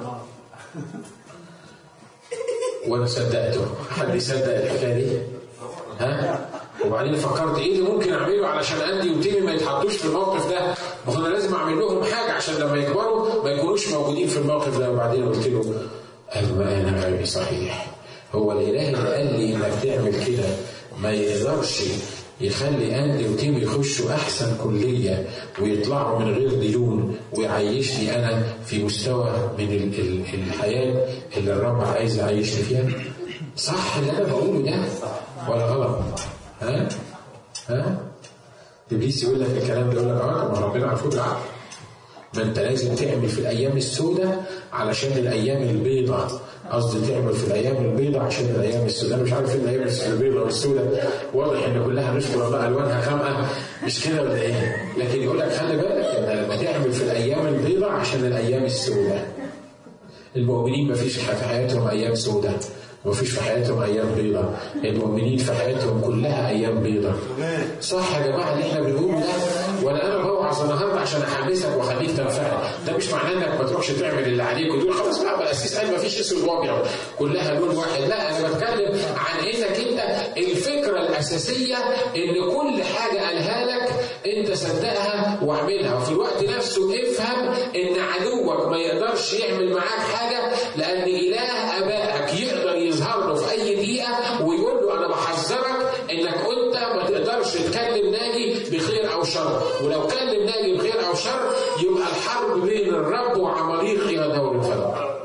وانا صدقته حد يصدق الحكايه دي ها وبعدين فكرت ايه اللي ممكن اعمله علشان اندي وتيمي ما يتحطوش في الموقف ده ما هو انا لازم اعمل لهم حاجه عشان لما يكبروا ما يكونوش موجودين في الموقف ده وبعدين قلت له قال ما انا غبي صحيح هو الاله اللي قال لي انك تعمل كده ما يقدرش يخلي اندي وتيم يخشوا احسن كليه ويطلعوا من غير ديون ويعيشني انا في مستوى من الحياه اللي الرب عايز يعيشني فيها صح اللي انا بقوله ده ولا غلط ها ها ابليس يقول لك الكلام ده يقول لك اه طب ما ربنا عارفه بالعقل ما انت لازم تعمل في الايام السوداء علشان الايام البيضاء قصدي تعمل في الايام البيضاء عشان الايام السوداء انا مش عارف ايه الايام البيضاء والسوداء واضح ان كلها نشكر الله الوانها غامقه مش كده ولا ايه لكن يقول لك خلي بالك ان لما تعمل في الايام البيضاء عشان الايام السوداء المؤمنين ما فيش في حياتهم ايام سوداء ما فيش في حياتهم ايام بيضاء المؤمنين في حياتهم كلها ايام بيضاء صح يا جماعه اللي احنا بنقوله ده ولا انا بوعظ النهارده عشان احمسك واخليك تنفعل ده مش معناه انك ما تروحش تعمل اللي عليك وتقول خلاص بقى الاسيس قال ما فيش اسود وابيض كلها لون واحد لا انا بتكلم عن انك انت الفكره الاساسيه ان كل حاجه قالها لك انت صدقها واعملها وفي الوقت نفسه افهم ان عدوك ما يقدرش يعمل معاك حاجه لان اله ابائك يقدر يظهر له في اي دقيقه ويقول له انا بحذرك انك انت ما تقدرش تكلم ناجي بخير او شر ولو كلم ناجي بخير او شر يبقى الحرب بين الرب وعماليق الى دور الفلك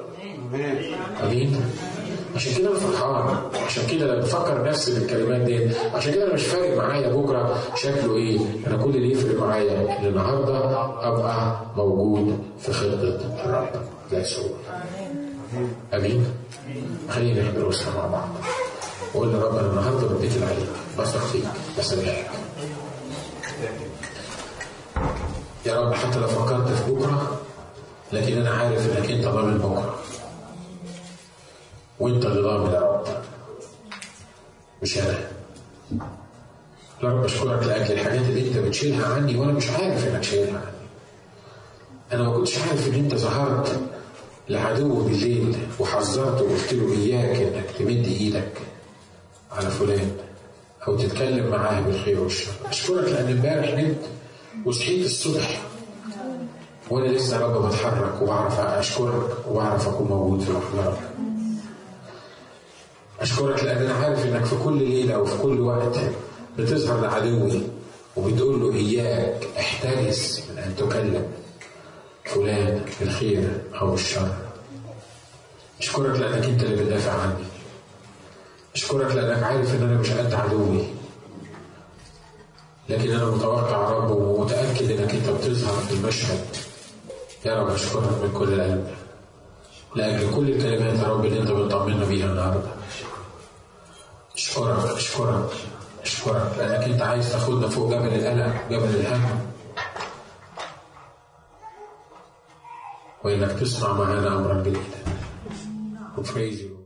امين عشان كده انا فرحان عشان كده انا بفكر نفسي بالكلمات دي عشان كده انا مش فارق معايا بكره شكله ايه انا كل اللي يفرق معايا ان النهارده ابقى موجود في خطه الرب ذاتس امين خلينا نحضر وسطنا مع بعض وقول لرب انا النهارده بتكل عليك بثق فيك بسامحك يا رب حتى لو فكرت في بكره لكن انا عارف انك انت ضامن بكره وانت اللي ضامن يا رب مش انا يا رب اشكرك لاجل الحاجات اللي انت بتشيلها عني وانا مش عارف انك شايلها عني انا ما كنتش عارف ان انت ظهرت لعدو بالليل وحذرته وقلت له اياك انك تمد ايدك على فلان او تتكلم معاه بالخير والشر اشكرك لان امبارح نمت وصحيت الصبح وانا لسه يا رب بتحرك وبعرف اشكرك وبعرف اكون موجود في محضرك اشكرك لان انا عارف انك في كل ليله وفي كل وقت بتظهر لعدوي وبتقول له اياك احترس من ان تكلم فلان الخير أو الشر أشكرك لأنك أنت اللي بتدافع عني أشكرك لأنك عارف إن أنا مش قد عدوي لكن أنا متوقع يا رب ومتأكد إنك أنت بتظهر في المشهد يا رب أشكرك من كل قلب لأجل كل الكلمات يا رب اللي أنت بتطمنا بيها النهاردة أشكرك أشكرك أشكرك لأنك أنت عايز تاخدنا فوق جبل القلق جبل الهم وإنك تصنع معانا أمرا جديدا. We praise you.